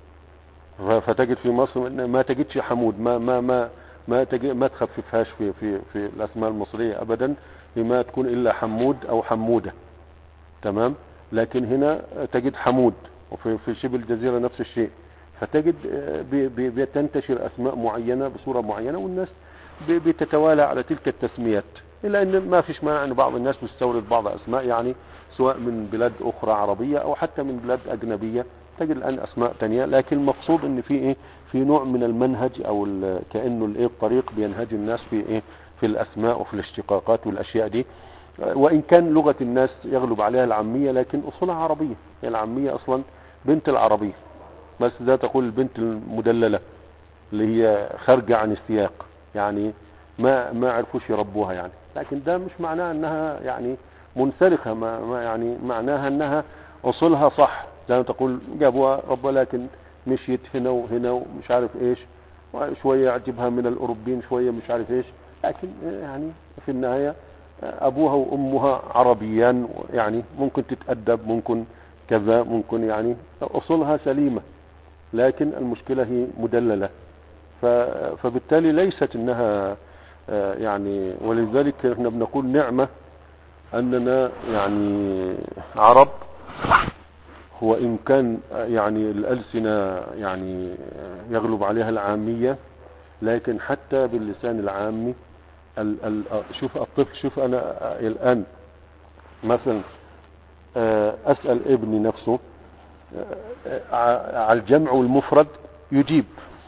ف- فتجد في مصر إن ما تجدش حمود ما ما ما ما تجد ما تخففهاش في في في الاسماء المصريه ابدا لما تكون الا حمود او حموده تمام لكن هنا تجد حمود وفي في شبه الجزيره نفس الشيء فتجد آه، بي- بي- بتنتشر اسماء معينه بصوره معينه والناس بي- بتتوالى على تلك التسميات الا ان ما فيش مانع ان بعض الناس بيستورد بعض اسماء يعني سواء من بلاد أخرى عربية أو حتى من بلاد أجنبية تجد الآن أسماء تانية لكن المقصود إن في إيه في نوع من المنهج أو ال- كأنه الإيه الطريق بينهج الناس في إيه في الأسماء وفي الاشتقاقات والأشياء دي وإن كان لغة الناس يغلب عليها العامية لكن أصولها عربية هي العامية أصلا بنت العربية بس ده تقول البنت المدللة اللي هي خارجة عن السياق يعني ما ما عرفوش يربوها يعني لكن ده مش معناه انها يعني منسلخة ما, ما يعني معناها انها اصولها صح زي ما تقول جابوها ربها لكن مشيت هنا وهنا ومش عارف ايش شوية يعجبها من الاوروبيين شوية مش عارف ايش لكن يعني في النهاية ابوها وامها عربيان يعني ممكن تتأدب ممكن كذا ممكن يعني اصولها سليمة لكن المشكلة هي مدللة ف- فبالتالي ليست انها آه، يعني ولذلك احنا بنقول نعمة اننا يعني عرب هو ان كان آه، يعني الالسنة يعني آه، يغلب عليها العامية لكن حتى باللسان العامي ال ال آه، شوف الطفل شوف انا آه، الان مثلا آه، اسأل ابني نفسه آه، ع- على الجمع والمفرد يجيب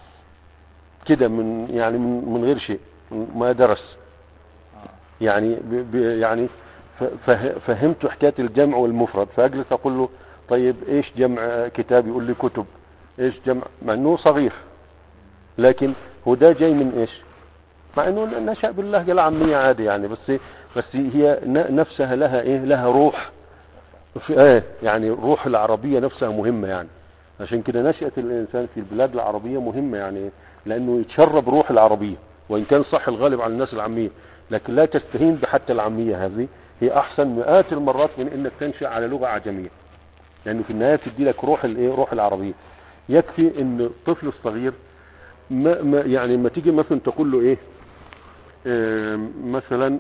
كده من يعني من, من غير شيء ما درس يعني ب ب يعني ف- فه- فهمت حكايه الجمع والمفرد فاجلس اقول له طيب ايش جمع كتاب يقول لي كتب ايش جمع مع انه صغير لكن هو ده جاي من ايش مع انه نشا باللهجه العاميه عادي يعني بس بس هي ن- نفسها لها ايه لها روح في ايه يعني روح العربيه نفسها مهمه يعني عشان كده نشأة الإنسان في البلاد العربية مهمة يعني لأنه يتشرب روح العربية وإن كان صح الغالب على الناس العامية لكن لا تستهين بحتى العامية هذه هي أحسن مئات المرات من إنك تنشأ على لغة أعجمية لأنه في النهاية تدي لك روح الإيه روح العربية يكفي إن الطفل الصغير ما ما يعني ما تيجي مثلا تقول له إيه آه مثلا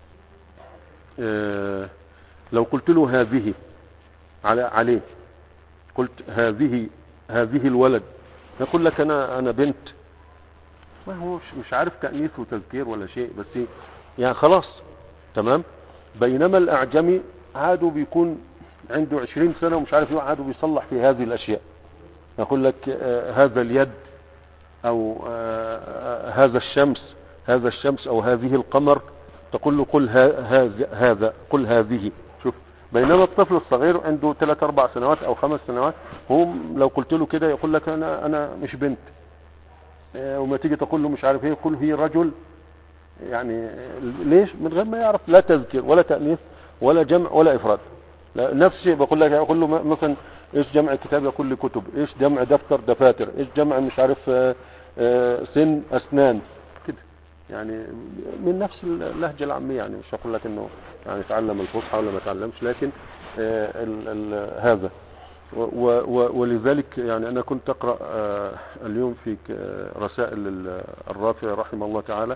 آه لو قلت له هذه على عليه قلت هذه هذه الولد يقول لك انا انا بنت ما هو مش, مش عارف تأنيث وتذكير ولا شيء بس يعني خلاص تمام بينما الاعجمي عاده بيكون عنده عشرين سنة ومش عارف ايه عاده بيصلح في هذه الاشياء يقول لك آه هذا اليد او آه آه هذا الشمس هذا الشمس او هذه القمر تقول له قل ها- هذا هذا قل هذه شوف بينما الطفل الصغير عنده ثلاث اربع سنوات او خمس سنوات هو لو قلت له كده يقول لك انا انا مش بنت آه، وما تيجي تقول له مش عارف ايه قل هي رجل يعني آه، ليش من غير ما يعرف لا تذكير ولا تأنيث ولا جمع ولا افراد لا نفس الشيء بقول لك اقول له م- مثلا ايش جمع كتاب يقول لي كتب ايش جمع دفتر دفاتر ايش جمع مش عارف آه، آه، سن اسنان كده يعني من نفس اللهجه العاميه يعني مش هقول لك انه يعني تعلم الفصحى ولا ما تعلمش لكن آه، ال ال هذا و- و- و- ولذلك يعني انا كنت اقرا آه، اليوم في ك- آه، رسائل ال- الرافع رحمه الله تعالى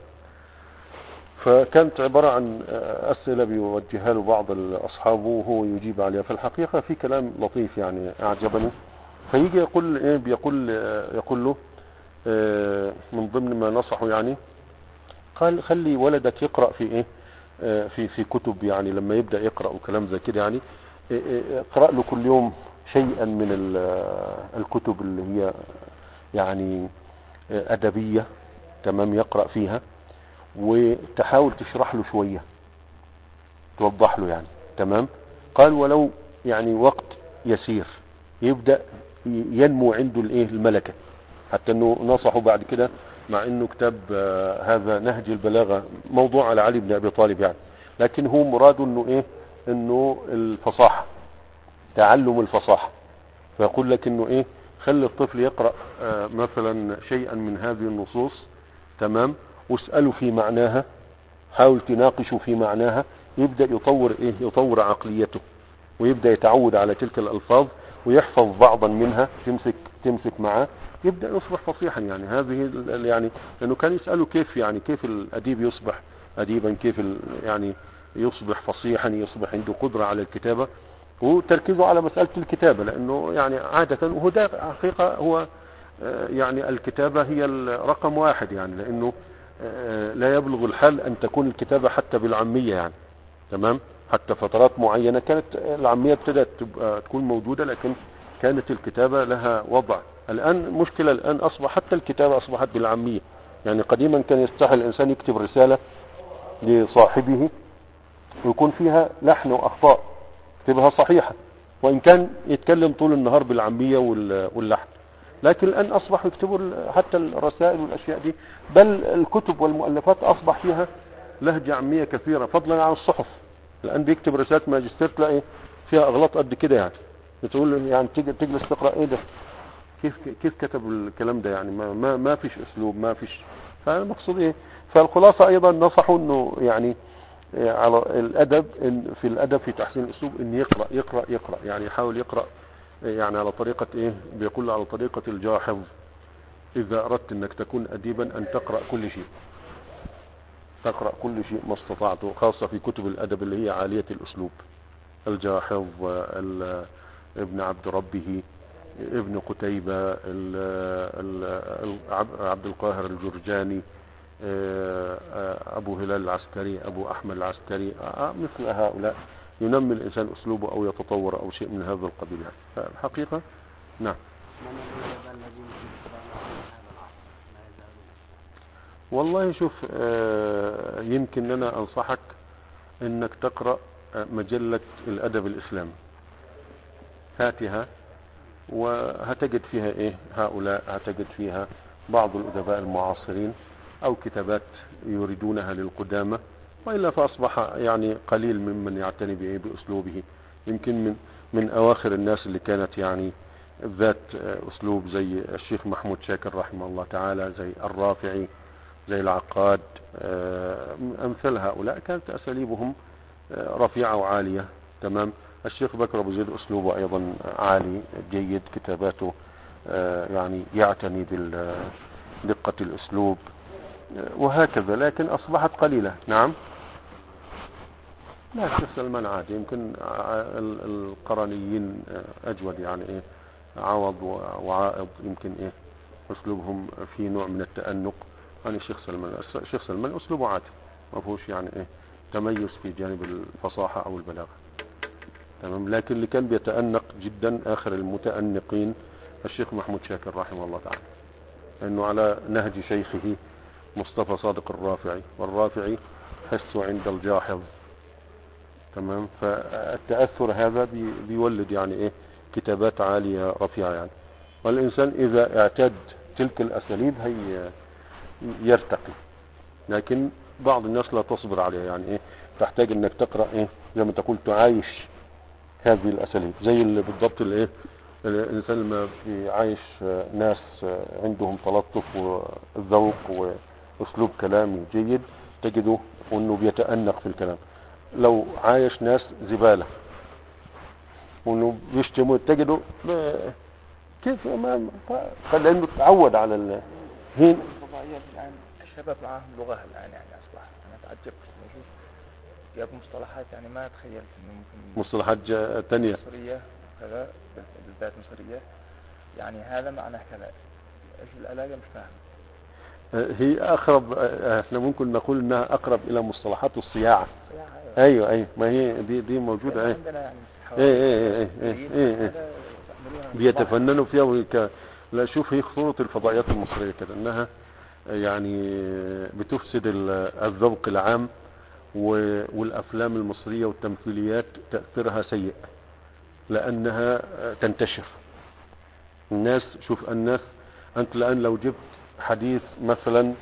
فكانت عبارة عن آه، أسئلة بيوجهها له بعض أصحابه وهو يجيب عليها في الحقيقة في كلام لطيف يعني أعجبني فيجي يقول إيه بيقول آه، يقول له آه، من ضمن ما نصحه يعني قال خلي ولدك يقرأ في إيه آه، في في كتب يعني لما يبدأ يقرأ وكلام زي كده يعني آه، آه، اقرأ له كل يوم شيئا من ال- آه، الكتب اللي هي يعني آه، أدبية تمام يقرأ فيها وتحاول تشرح له شوية توضح له يعني تمام قال ولو يعني وقت يسير يبدأ ي- ينمو عنده الايه الملكة حتى انه نصحه بعد كده مع انه كتاب آه، هذا نهج البلاغة موضوع على علي بن ابي طالب يعني لكن هو مراده انه ايه انه الفصاحة تعلم الفصاحة فيقول لك انه ايه خلي الطفل يقرأ آه، مثلا شيئا من هذه النصوص تمام واسأله في معناها حاول تناقشه في معناها يبدأ يطور ايه يطور عقليته ويبدأ يتعود على تلك الألفاظ ويحفظ بعضا منها تمسك تمسك معاه يبدأ يصبح فصيحا يعني هذه ال- ال- يعني لأنه كان يسأله كيف يعني كيف الأديب يصبح أديبا كيف ال- يعني يصبح فصيحا يصبح عنده قدرة على الكتابة وتركيزه على مسألة الكتابة لأنه يعني عادة وهو ده حقيقة هو آه، يعني الكتابة هي الرقم واحد يعني لأنه آه، لا يبلغ الحال أن تكون الكتابة حتى بالعامية يعني تمام حتى فترات معينة كانت العامية ابتدت تبقى تكون موجودة لكن كانت الكتابة لها وضع الآن مشكلة الآن أصبح حتى الكتابة أصبحت بالعامية يعني قديما كان يستحي الإنسان يكتب رسالة لصاحبه ويكون فيها لحن وأخطاء يكتبها صحيحة وإن كان يتكلم طول النهار بالعامية وال- واللحن لكن الآن أصبحوا يكتبوا ال- حتى الرسائل والأشياء دي بل الكتب والمؤلفات أصبح فيها لهجة عامية كثيرة فضلا عن الصحف الآن بيكتب رسالة ماجستير تلاقي فيها أغلاط قد كده يعني بتقول يعني تيجي تجلس تقرأ إيه ده كيف كيف كتب الكلام ده يعني ما ما, ما فيش أسلوب ما فيش فالمقصود إيه فالخلاصة أيضا نصحوا إنه يعني إيه على الأدب إن في الأدب في تحسين الأسلوب إن يقرأ يقرأ يقرأ يعني يحاول يقرأ إيه يعني على طريقة إيه بيقول على طريقة الجاحظ إذا أردت أنك تكون أديبا أن تقرأ كل شيء تقرأ كل شيء ما استطعته خاصة في كتب الأدب اللي هي عالية الأسلوب الجاحظ ال- ابن عبد ربه ابن قتيبة ال- ال- ال- عب- عبد القاهر الجرجاني آه، آه، أبو هلال العسكري أبو أحمد العسكري آه، مثل هؤلاء ينمي الإنسان أسلوبه أو يتطور أو شيء من هذا القبيل يعني. فالحقيقة نعم من الأدباء الذين يتبعون هذا العصر لا يزالون والله شوف آه، يمكن أنا أنصحك أنك تقرأ آه، مجلة الأدب الإسلامي هاتها وهتجد فيها إيه هؤلاء هتجد فيها بعض الأدباء المعاصرين أو كتابات يريدونها للقدامى وإلا فأصبح يعني قليل ممن يعتني بإيه بأسلوبه يمكن من من أواخر الناس اللي كانت يعني ذات آه، أسلوب زي الشيخ محمود شاكر رحمه الله تعالى زي الرافعي زي العقاد آه، أمثال هؤلاء كانت أساليبهم آه، رفيعة وعالية تمام الشيخ بكر أبو زيد أسلوبه أيضا عالي جيد كتاباته آه، يعني يعتني بدقة الأسلوب آه، وهكذا لكن أصبحت قليلة نعم لا الشيخ سلمان عادي يمكن ع- ال- القرنيين آه، أجود يعني إيه عوض و- وعائض يمكن إيه أسلوبهم في نوع من التأنق عن الشيخ سلمان الشيخ سلمان أسلوبه عادي ما فيهوش يعني إيه تميز في جانب الفصاحة أو البلاغة تمام لكن اللي كان بيتأنق جدا آخر المتأنقين الشيخ محمود شاكر رحمه الله تعالى لأنه على نهج شيخه مصطفى صادق الرافعي والرافعي حسه عند الجاحظ تمام فالتأثر هذا بي- بيولد يعني ايه كتابات عالية رفيعة يعني والإنسان إذا اعتاد تلك الأساليب هي يرتقي لكن بعض الناس لا تصبر عليها يعني ايه تحتاج انك تقرأ ايه زي ما تقول تعايش هذه الأساليب زي اللي بالضبط الايه الإنسان لما بيعايش آه، ناس آه، عندهم تلطف وذوق وأسلوب كلامي جيد تجده أنه بيتأنق في الكلام لو عايش ناس زبالة وانه بيشتموا تجده ب- كيف ما ف- لانه تعود على ال... هين الفضائيات الآن الشباب معاهم لغة الآن يعني أصبح أنا تعجبت لما أشوف جاب مصطلحات يعني ما تخيلت إنه ممكن مصطلحات جا- تانية مصرية كذا بالذات مصرية يعني هذا معناه كذا ايش العلاقة مش فاهم هي اقرب احنا ممكن نقول انها اقرب الى مصطلحات الصياعة صياعة ايوه ايوه ما هي دي دي موجودة ايه عندنا يعني ايه ايه ايه ايه حوالي ايه ايه هذا يستعملونها بيتفننوا فيها ويك... لا شوف هي خطورة الفضائيات المصرية كده انها يعني بتفسد ال- الذوق العام و- والافلام المصرية والتمثيليات تأثيرها سيء لانها تنتشر الناس شوف الناس انت الان لو جبت حديث مثلا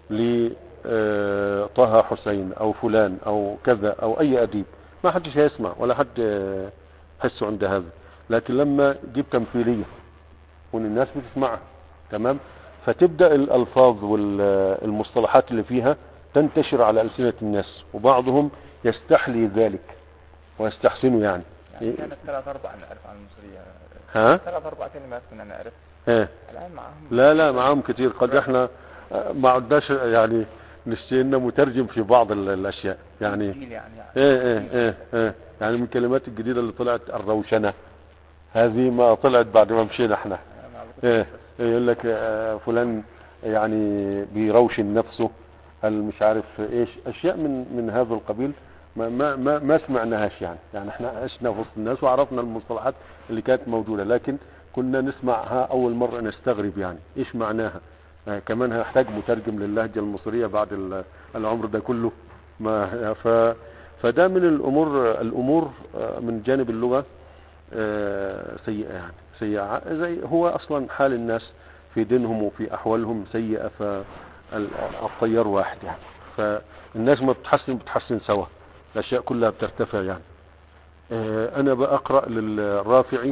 لطه حسين او فلان او كذا او اي اديب ما حدش هيسمع ولا حد آه، حسه عند هذا لكن لما تجيب تمثيلية وان الناس بتسمعها تمام فتبدأ الالفاظ والمصطلحات اللي فيها تنتشر على ألسنة الناس وبعضهم يستحلي ذلك ويستحسنه يعني يعني كانت ثلاث أربع نعرف عن المصرية ها ثلاث أربع كلمات كنا نعرف ايه الآن معهم لا لا معاهم كتير قد احنا آه، ما عدناش يعني نشتينا مترجم في بعض ال- الاشياء يعني جيل يعني, يعني ايه ايه ايه ايه يعني من الكلمات الجديدة اللي طلعت الروشنة هذه ما طلعت بعد ما مشينا احنا أنا ما أعرف. ايه إيه يقول لك آه، فلان يعني بيروشن نفسه هل مش عارف ايش اشياء من من هذا القبيل ما ما ما, ما سمعناهاش يعني يعني احنا عشنا وسط الناس وعرفنا المصطلحات اللي كانت موجوده لكن كنا نسمعها اول مره نستغرب يعني ايش معناها آه كمان هنحتاج مترجم للهجه المصريه بعد ال- العمر ده كله ما ف فده من الامور الامور آه، من جانب اللغه آه، سيئه يعني سيئه زي هو اصلا حال الناس في دينهم وفي احوالهم سيئه فالطيار واحد يعني فالناس ما بتحسن بتحسن سوا الاشياء كلها بترتفع يعني آه، انا بقرا للرافعي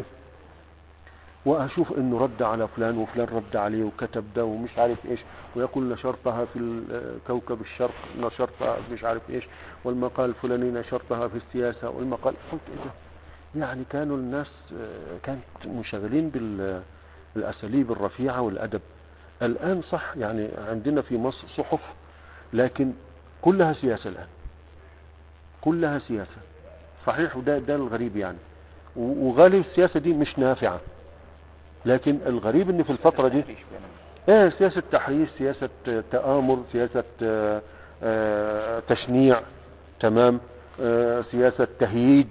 واشوف انه رد على فلان وفلان رد عليه وكتب ده ومش عارف ايش ويقول نشرتها في ال- كوكب الشرق نشرتها مش عارف ايش والمقال الفلاني نشرتها في السياسه والمقال قلت ايه ده يعني كانوا الناس آه، كانت منشغلين بالاساليب الرفيعه والادب الان صح يعني عندنا في مصر صحف لكن كلها سياسه الان كلها سياسه صحيح وده ده الغريب يعني و- وغالب السياسه دي مش نافعه لكن الغريب ان في الفتره دي تحريش بين ايه سياسة تحريش سياسة آه، تآمر سياسة آه، آه، تشنيع تمام آه، سياسة تهييج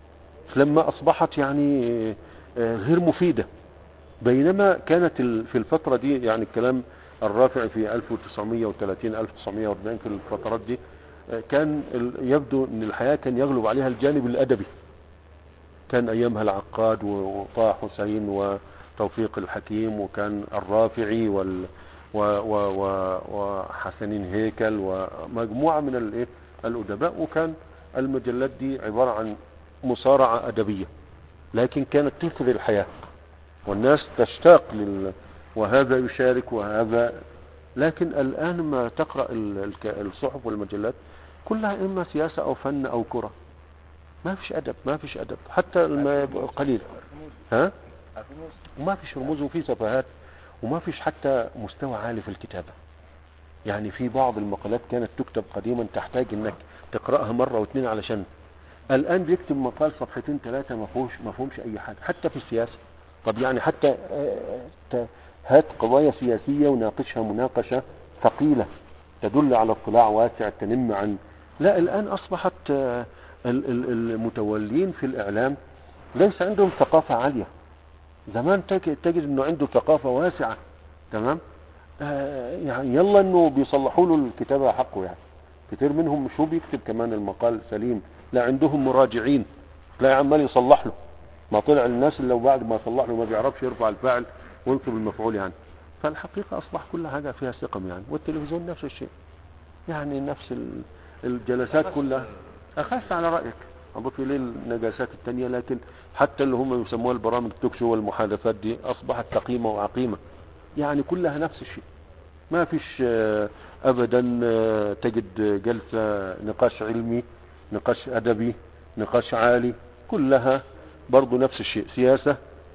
لما اصبحت يعني آه، غير مفيدة بينما كانت ال- في الفترة دي يعني الكلام الرافع في 1930 1940 في الفترات دي آه، كان ال- يبدو ان الحياة كان يغلب عليها الجانب الادبي كان ايامها العقاد و- وطه حسين وتوفيق الحكيم وكان الرافعي وال و و و وحسنين هيكل ومجموعة من الايه الادباء وكان المجلات دي عبارة عن مصارعة ادبية لكن كانت تثري الحياة والناس تشتاق لل وهذا يشارك وهذا لكن الآن ما تقرأ ال- الك- الصحف والمجلات كلها إما سياسة أو فن أو كرة ما فيش أدب ما فيش أدب حتى الم- قليل الرموز ها الرموز وما فيش رموز وفي سفاهات وما فيش حتى مستوى عالي في الكتابة يعني في بعض المقالات كانت تكتب قديما تحتاج انك تقرأها مرة واثنين علشان الآن بيكتب مقال صفحتين ثلاثة ما فيهوش ما فيهمش أي حاجة حتى في السياسة طب يعني حتى آه، ت- هات قضايا سياسية وناقشها مناقشة ثقيلة تدل على اطلاع واسع تنم عن لا الآن أصبحت آه، ال- ال- المتولين في الإعلام ليس عندهم ثقافة عالية زمان تجد, تجد انه عنده ثقافة واسعة تمام آه يعني يلا انه بيصلحوا له الكتابة حقه يعني كتير منهم مش هو بيكتب كمان المقال سليم لا عندهم مراجعين لا عمال يصلح له ما طلع الناس اللي لو بعد ما صلح له ما بيعرفش يرفع الفاعل وينصب المفعول يعني فالحقيقة اصبح كل حاجة فيها سقم يعني والتلفزيون نفس الشيء يعني نفس ال- الجلسات كلها اخف على رأيك اضيف اليه النجاسات التانية لكن حتى اللي هم يسموها البرامج التوك شو والمحادثات دي اصبحت تقيمة وعقيمة يعني كلها نفس الشيء ما فيش آه، ابدا آه، تجد جلسة نقاش علمي نقاش ادبي نقاش عالي كلها برضو نفس الشيء سياسة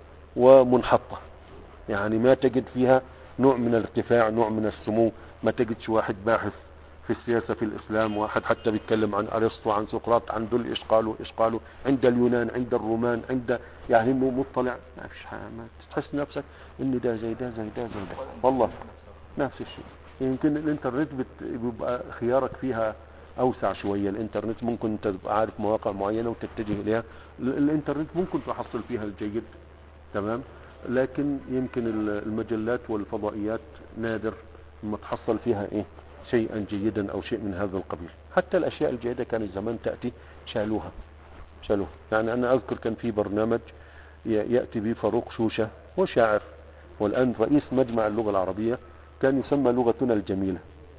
ومنحطة يعني ما تجد فيها نوع من الارتفاع نوع من السمو ما تجدش واحد باحث في السياسة في الإسلام واحد حتى بيتكلم عن أرسطو عن سقراط عن دول إيش قالوا إيش قالوا عند اليونان عند الرومان عند يعني إنه مطلع ما فيش حاجة ما تحس نفسك إنه ده زي ده زي ده زي ده والله نفس الشيء يمكن الإنترنت بت- بيبقى خيارك فيها أوسع شوية الإنترنت ممكن أنت تبقى عارف مواقع معينة وتتجه إليها ال- الإنترنت ممكن تحصل فيها الجيد تمام لكن يمكن ال- المجلات والفضائيات نادر ما تحصل فيها ايه شيئا جيدا او شيء من هذا القبيل حتى الاشياء الجيدة كانت زمان تأتي شالوها شالوها يعني انا اذكر كان في برنامج ي- يأتي به فاروق شوشة هو شاعر والان رئيس مجمع اللغة العربية كان يسمى لغتنا الجميلة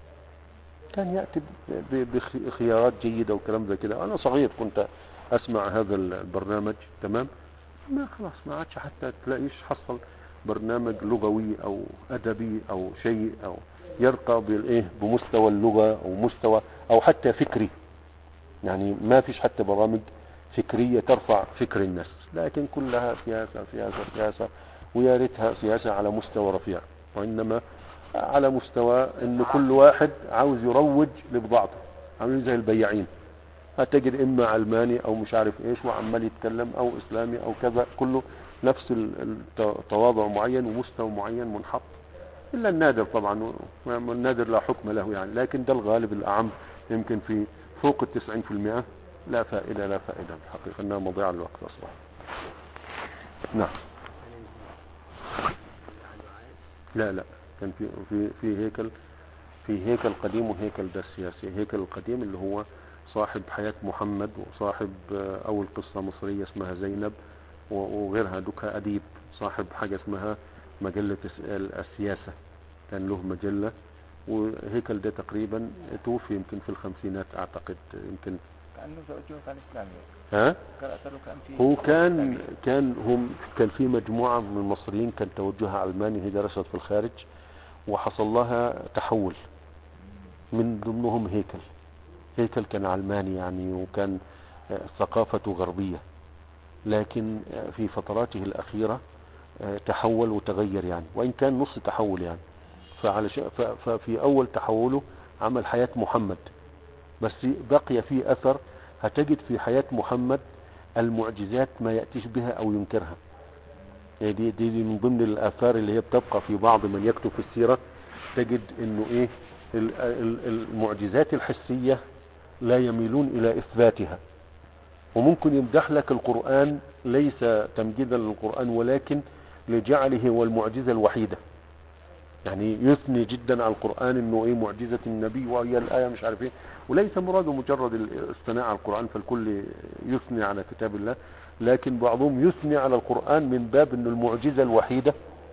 كان يأتي ب- ب- بخيارات جيدة وكلام زي كده انا صغير كنت اسمع هذا البرنامج تمام ما خلاص ما عادش حتى تلاقيش حصل برنامج لغوي او ادبي او شيء او يرقى بالايه بمستوى اللغه او مستوى او حتى فكري يعني ما فيش حتى برامج فكريه ترفع فكر الناس لكن كلها سياسه سياسه سياسه ويا ريتها سياسه على مستوى رفيع وانما على مستوى ان كل واحد عاوز يروج لبضاعته عاملين زي البياعين هتجد اما علماني او مش عارف ايش وعمال يتكلم او اسلامي او كذا كله نفس ال- الت- تواضع معين ومستوى معين منحط الا النادر طبعا والنادر لا حكم له يعني لكن ده الغالب الاعم يمكن في في فوق التسعين في المئة لا فائدة لا فائدة الحقيقة انها مضيعة للوقت اصبح نعم لا لا كان في في في هيكل في هيكل قديم وهيكل ده السياسي هيكل القديم اللي هو صاحب حياة محمد وصاحب آه، أول قصة مصرية اسمها زينب و- وغيرها دوكا أديب صاحب حاجة اسمها مجلة الس- السياسة كان له مجلة وهيكل ده تقريبا توفي يمكن في الخمسينات أعتقد يمكن كأنه زوجه كان إسلامي ها قرأت له كان في هو كان إسلامي. كان هم كان في مجموعة من المصريين كان توجهها علماني هي درست في الخارج وحصل لها تحول من ضمنهم هيكل هيكل كان علماني يعني وكان آه، ثقافته غربية لكن آه، في فتراته الأخيرة آه، تحول وتغير يعني وإن كان نص تحول يعني فعلش ف- ففي أول تحوله عمل حياة محمد بس بقي فيه أثر هتجد في حياة محمد المعجزات ما يأتيش بها أو ينكرها يعني دي, دي, دي من ضمن الآثار اللي هي بتبقى في بعض من يكتب في السيرة تجد انه ايه ال- ال- المعجزات الحسية لا يميلون الى اثباتها وممكن يمدح لك القرآن ليس تمجيدا للقرآن ولكن لجعله هو المعجزة الوحيدة يعني يثني جدا على القرآن انه ايه معجزة النبي وهي الآية مش عارف ايه وليس مراده مجرد الاستناء على القرآن فالكل يثني على كتاب الله لكن بعضهم يثني على القرآن من باب انه المعجزة الوحيدة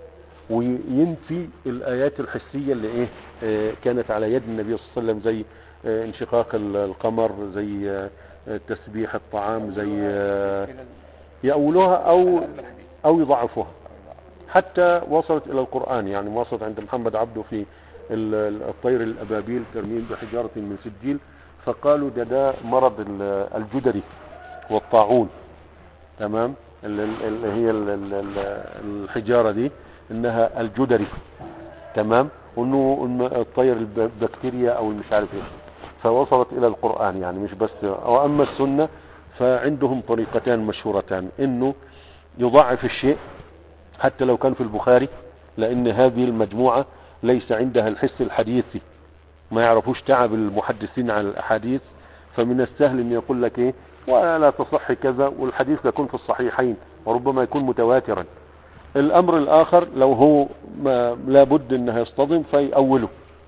وينفي الآيات الحسية اللي ايه آه، كانت على يد النبي صلى الله عليه وسلم زي آه، انشقاق ال- القمر زي آه، تسبيح الطعام زي آه، إلى ال- يأولوها او العلم الحديث. او يضعفوها حتى وصلت الى القرآن يعني وصلت عند محمد عبده في ال- ال- الطير الابابيل ترميم بحجارة من سجيل فقالوا ده ده مرض ال- الجدري والطاعون تمام ال- ال- اللي هي ال- ال- ال- الحجارة دي انها الجدري تمام وانه إن الطير الب- البكتيريا او مش عارف ايه فوصلت الى القرآن يعني مش بس واما السنة فعندهم طريقتان مشهورتان انه يضعف الشيء حتى لو كان في البخاري لان هذه المجموعة ليس عندها الحس الحديثي ما يعرفوش تعب المحدثين على الاحاديث فمن السهل ان يقول لك ايه ولا تصح كذا والحديث يكون في الصحيحين وربما يكون متواترا الامر الاخر لو هو ما لابد انها يصطدم فيأوله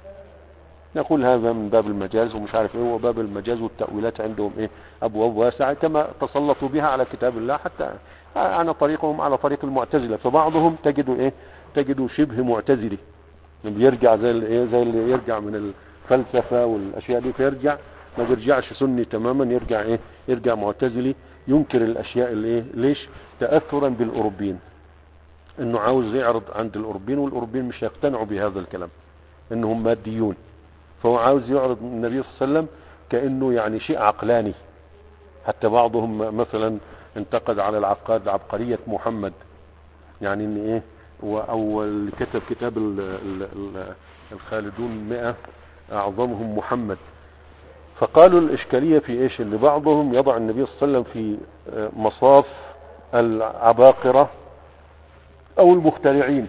نقول هذا من باب المجاز ومش عارف ايه وباب المجاز والتأويلات عندهم ايه ابواب واسعة كما تسلطوا بها على كتاب الله حتى على طريقهم على طريق المعتزلة فبعضهم تجدوا ايه تجدوا شبه معتزلي بيرجع زي اللي ايه زي اللي يرجع من الفلسفة والاشياء دي فيرجع ما بيرجعش سني تماما يرجع ايه يرجع معتزلي ينكر الاشياء اللي ايه ليش تأثرا بالاوروبيين انه عاوز يعرض عند الاوروبيين والاوروبيين مش يقتنعوا بهذا الكلام انهم ماديون فهو عاوز يعرض النبي صلى الله عليه وسلم كانه يعني شيء عقلاني حتى بعضهم مثلا انتقد على العقاد عبقرية محمد يعني ان ايه و- او اللي كتب كتاب ال- ال- ال- الخالدون مئة اعظمهم محمد فقالوا الاشكالية في ايش ان بعضهم يضع النبي صلى الله عليه وسلم في آه، مصاف العباقرة او المخترعين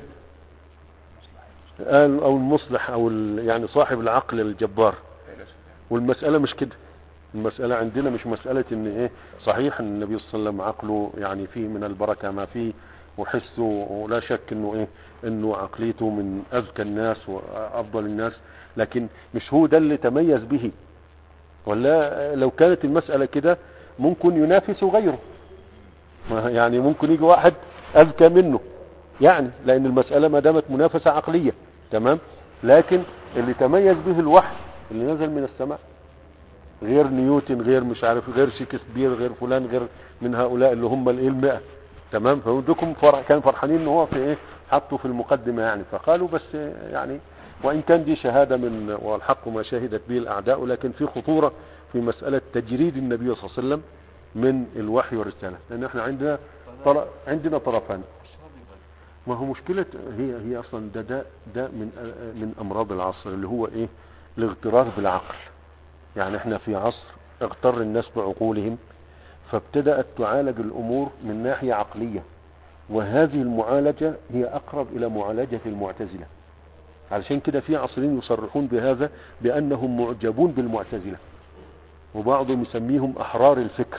قال او المصلح او ال- يعني صاحب العقل الجبار فيلسوف. والمسألة مش كده المسألة عندنا مش مسألة ان ايه صحيح ان النبي صلى الله عليه وسلم عقله يعني فيه من البركة ما فيه وحسه ولا شك انه ايه انه عقليته من اذكى الناس وافضل الناس لكن مش هو ده اللي تميز به ولا لو كانت المسألة كده ممكن ينافس غيره ما يعني ممكن يجي واحد اذكى منه يعني لان المسألة ما دامت منافسة عقلية تمام لكن اللي تميز به الوحي اللي نزل من السماء غير نيوتن غير مش عارف غير شكسبير غير فلان غير من هؤلاء اللي هم الايه المئة تمام فودكم فرح كان فرحانين ان هو في ايه حطوا في المقدمة يعني فقالوا بس يعني وان كان دي شهادة من والحق ما شهدت به الاعداء لكن في خطورة في مسألة تجريد النبي صلى الله عليه وسلم من الوحي والرسالة لان احنا عندنا طر... عندنا طرفان ما هو مشكلة هي هي اصلا ده ده ده من من امراض العصر اللي هو ايه الاغترار بالعقل يعني احنا في عصر اغتر الناس بعقولهم فابتدأت تعالج الامور من ناحية عقلية وهذه المعالجة هي اقرب الى معالجة المعتزلة علشان كده في عصرين يصرحون بهذا بانهم معجبون بالمعتزلة وبعضهم يسميهم أحرار الفكر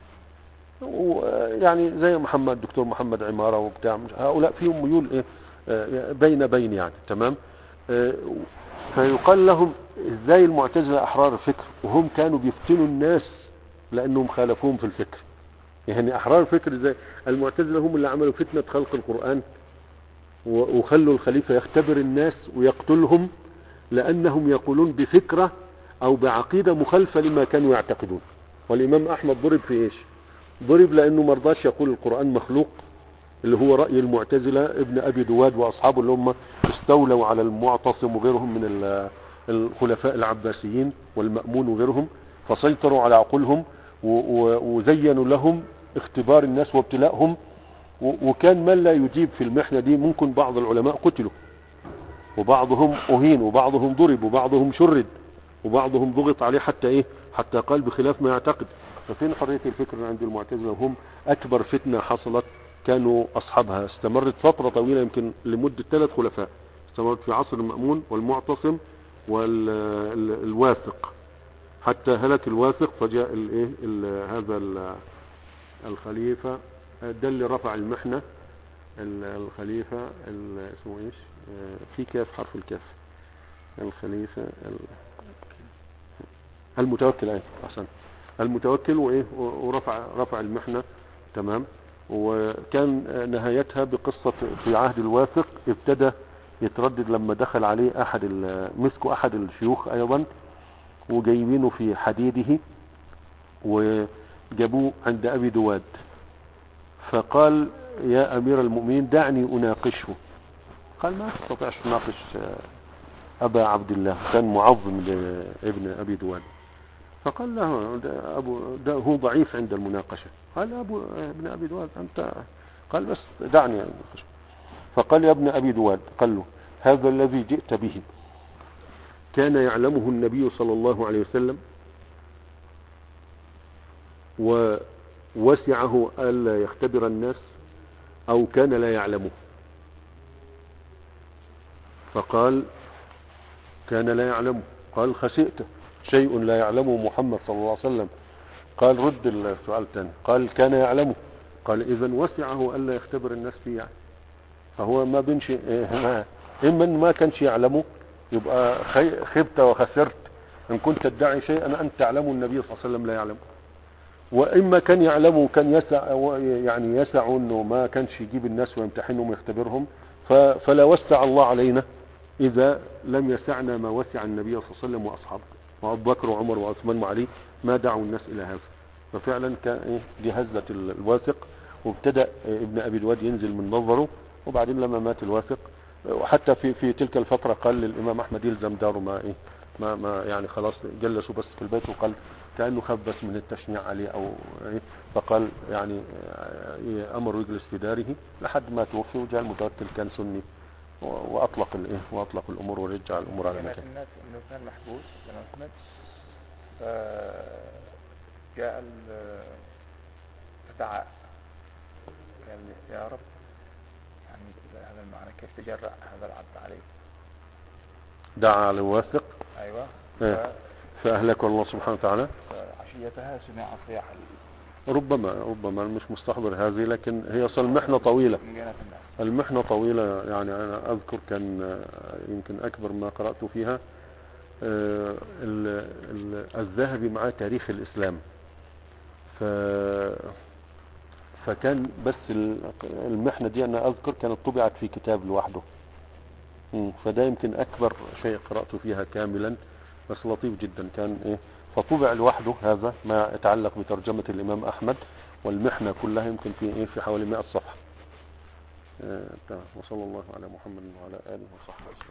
يعني زي محمد الدكتور محمد عمارة وبتاع مش- هؤلاء فيهم ميول ايه آه، بين بين يعني تمام آه، فيقال لهم ازاي المعتزلة احرار الفكر وهم كانوا بيفتنوا الناس لانهم خالفوهم في الفكر يعني احرار الفكر ازاي المعتزلة هم اللي عملوا فتنة خلق القرآن و- وخلوا الخليفة يختبر الناس ويقتلهم لانهم يقولون بفكرة او بعقيدة مخالفة لما كانوا يعتقدون والامام احمد ضرب في ايش ضرب لانه مرضاش يقول القرآن مخلوق اللي هو رأي المعتزلة ابن ابي دواد واصحابه اللي هم استولوا على المعتصم وغيرهم من ال- الخلفاء العباسيين والمأمون وغيرهم فسيطروا على عقولهم و- و- وزينوا لهم اختبار الناس وابتلاءهم و- وكان من لا يجيب في المحنة دي ممكن بعض العلماء قتلوا وبعضهم أهين وبعضهم ضرب وبعضهم شرد وبعضهم ضغط عليه حتى ايه حتى قال بخلاف ما يعتقد ففين حرية الفكر عند المعتزلة هم أكبر فتنة حصلت كانوا أصحابها استمرت فترة طويلة يمكن لمدة ثلاث خلفاء استمرت في عصر المأمون والمعتصم والواثق حتى هلك الواثق فجاء الايه ال- هذا ال- الخليفة ده اللي رفع المحنة ال- الخليفة ال- اسمه ايش آه، في كاف حرف الكاف الخليفة ال- المتوكل ايه احسن المتوكل وايه و- ورفع رفع المحنة تمام وكان نهايتها بقصة في عهد الواثق ابتدى يتردد لما دخل عليه احد ال- مسكوا احد الشيوخ ايضا وجايبينه في حديده وجابوه عند ابي دواد فقال يا امير المؤمنين دعني اناقشه قال ما تستطيعش تناقش آه، ابا عبد الله كان معظم لابن ابي دواد فقال له ده ابو ده هو ضعيف عند المناقشه قال ابو ابن ابي دواد انت قال بس دعني اناقشه فقال يا ابن ابي دواد قال له هذا الذي جئت به كان يعلمه النبي صلى الله عليه وسلم ووسعه ألا يختبر الناس أو كان لا يعلمه فقال كان لا يعلمه قال خسئت شيء لا يعلمه محمد صلى الله عليه وسلم قال رد السؤال تاني قال كان يعلمه قال إذا وسعه ألا يختبر الناس فيه يعني فهو ما بينش إيه، إما إن ما كانش يعلمه يبقى خي- خبت وخسرت إن كنت تدعي شيئا أنت تعلمه النبي صلى الله عليه وسلم لا يعلمه وإما كان يعلمه كان يسع يعني يسع إنه ما كانش يجيب الناس ويمتحنهم ويختبرهم ف- فلا وسع الله علينا إذا لم يسعنا ما وسع النبي صلى الله عليه وسلم وأصحابه وأبو بكر وعمر وعثمان وعلي ما دعوا الناس إلى هذا ففعلا كان إيه دي هزة ال- الواثق وابتدأ إيه ابن أبي الواد ينزل من نظره وبعدين لما مات الواثق وحتى في في تلك الفترة قال للإمام أحمد يلزم داره ما إيه ما ما يعني خلاص جلسوا بس في البيت وقال كأنه خاف بس من التشنيع عليه أو إيه فقال يعني آه، أمر يجلس في داره لحد ما توفي وجاء المتوكل كان سني و- وأطلق الإيه وأطلق الأمور ورجع الأمور على كانت مكان الناس انه كان محبوس كان احمد فجاء ال- فتعى قال لي يا رب يعني هذا المعنى كيف تجرأ هذا العبد عليه دعا على الواثق ايوه إيه. فأهلكه الله سبحانه وتعالى فعشيتها سمع صياح ربما ربما مش مستحضر هذه لكن هي أصلا المحنة طويلة من جنة الناس المحنة طويلة يعني أنا أذكر كان آه، يمكن أكبر ما قرأت فيها آه، ال- ال- الذهبي مع تاريخ الإسلام ف فكان بس ال- المحنة دي أنا أذكر كانت طبعت في كتاب لوحده مم، فده يمكن أكبر شيء قرأته فيها كاملا بس لطيف جدا كان إيه فطبع لوحده هذا ما يتعلق بترجمة الإمام أحمد والمحنة كلها يمكن في إيه في حوالي 100 صفحة آه، تمام. وصلى الله على محمد وعلى آله وصحبه وسلم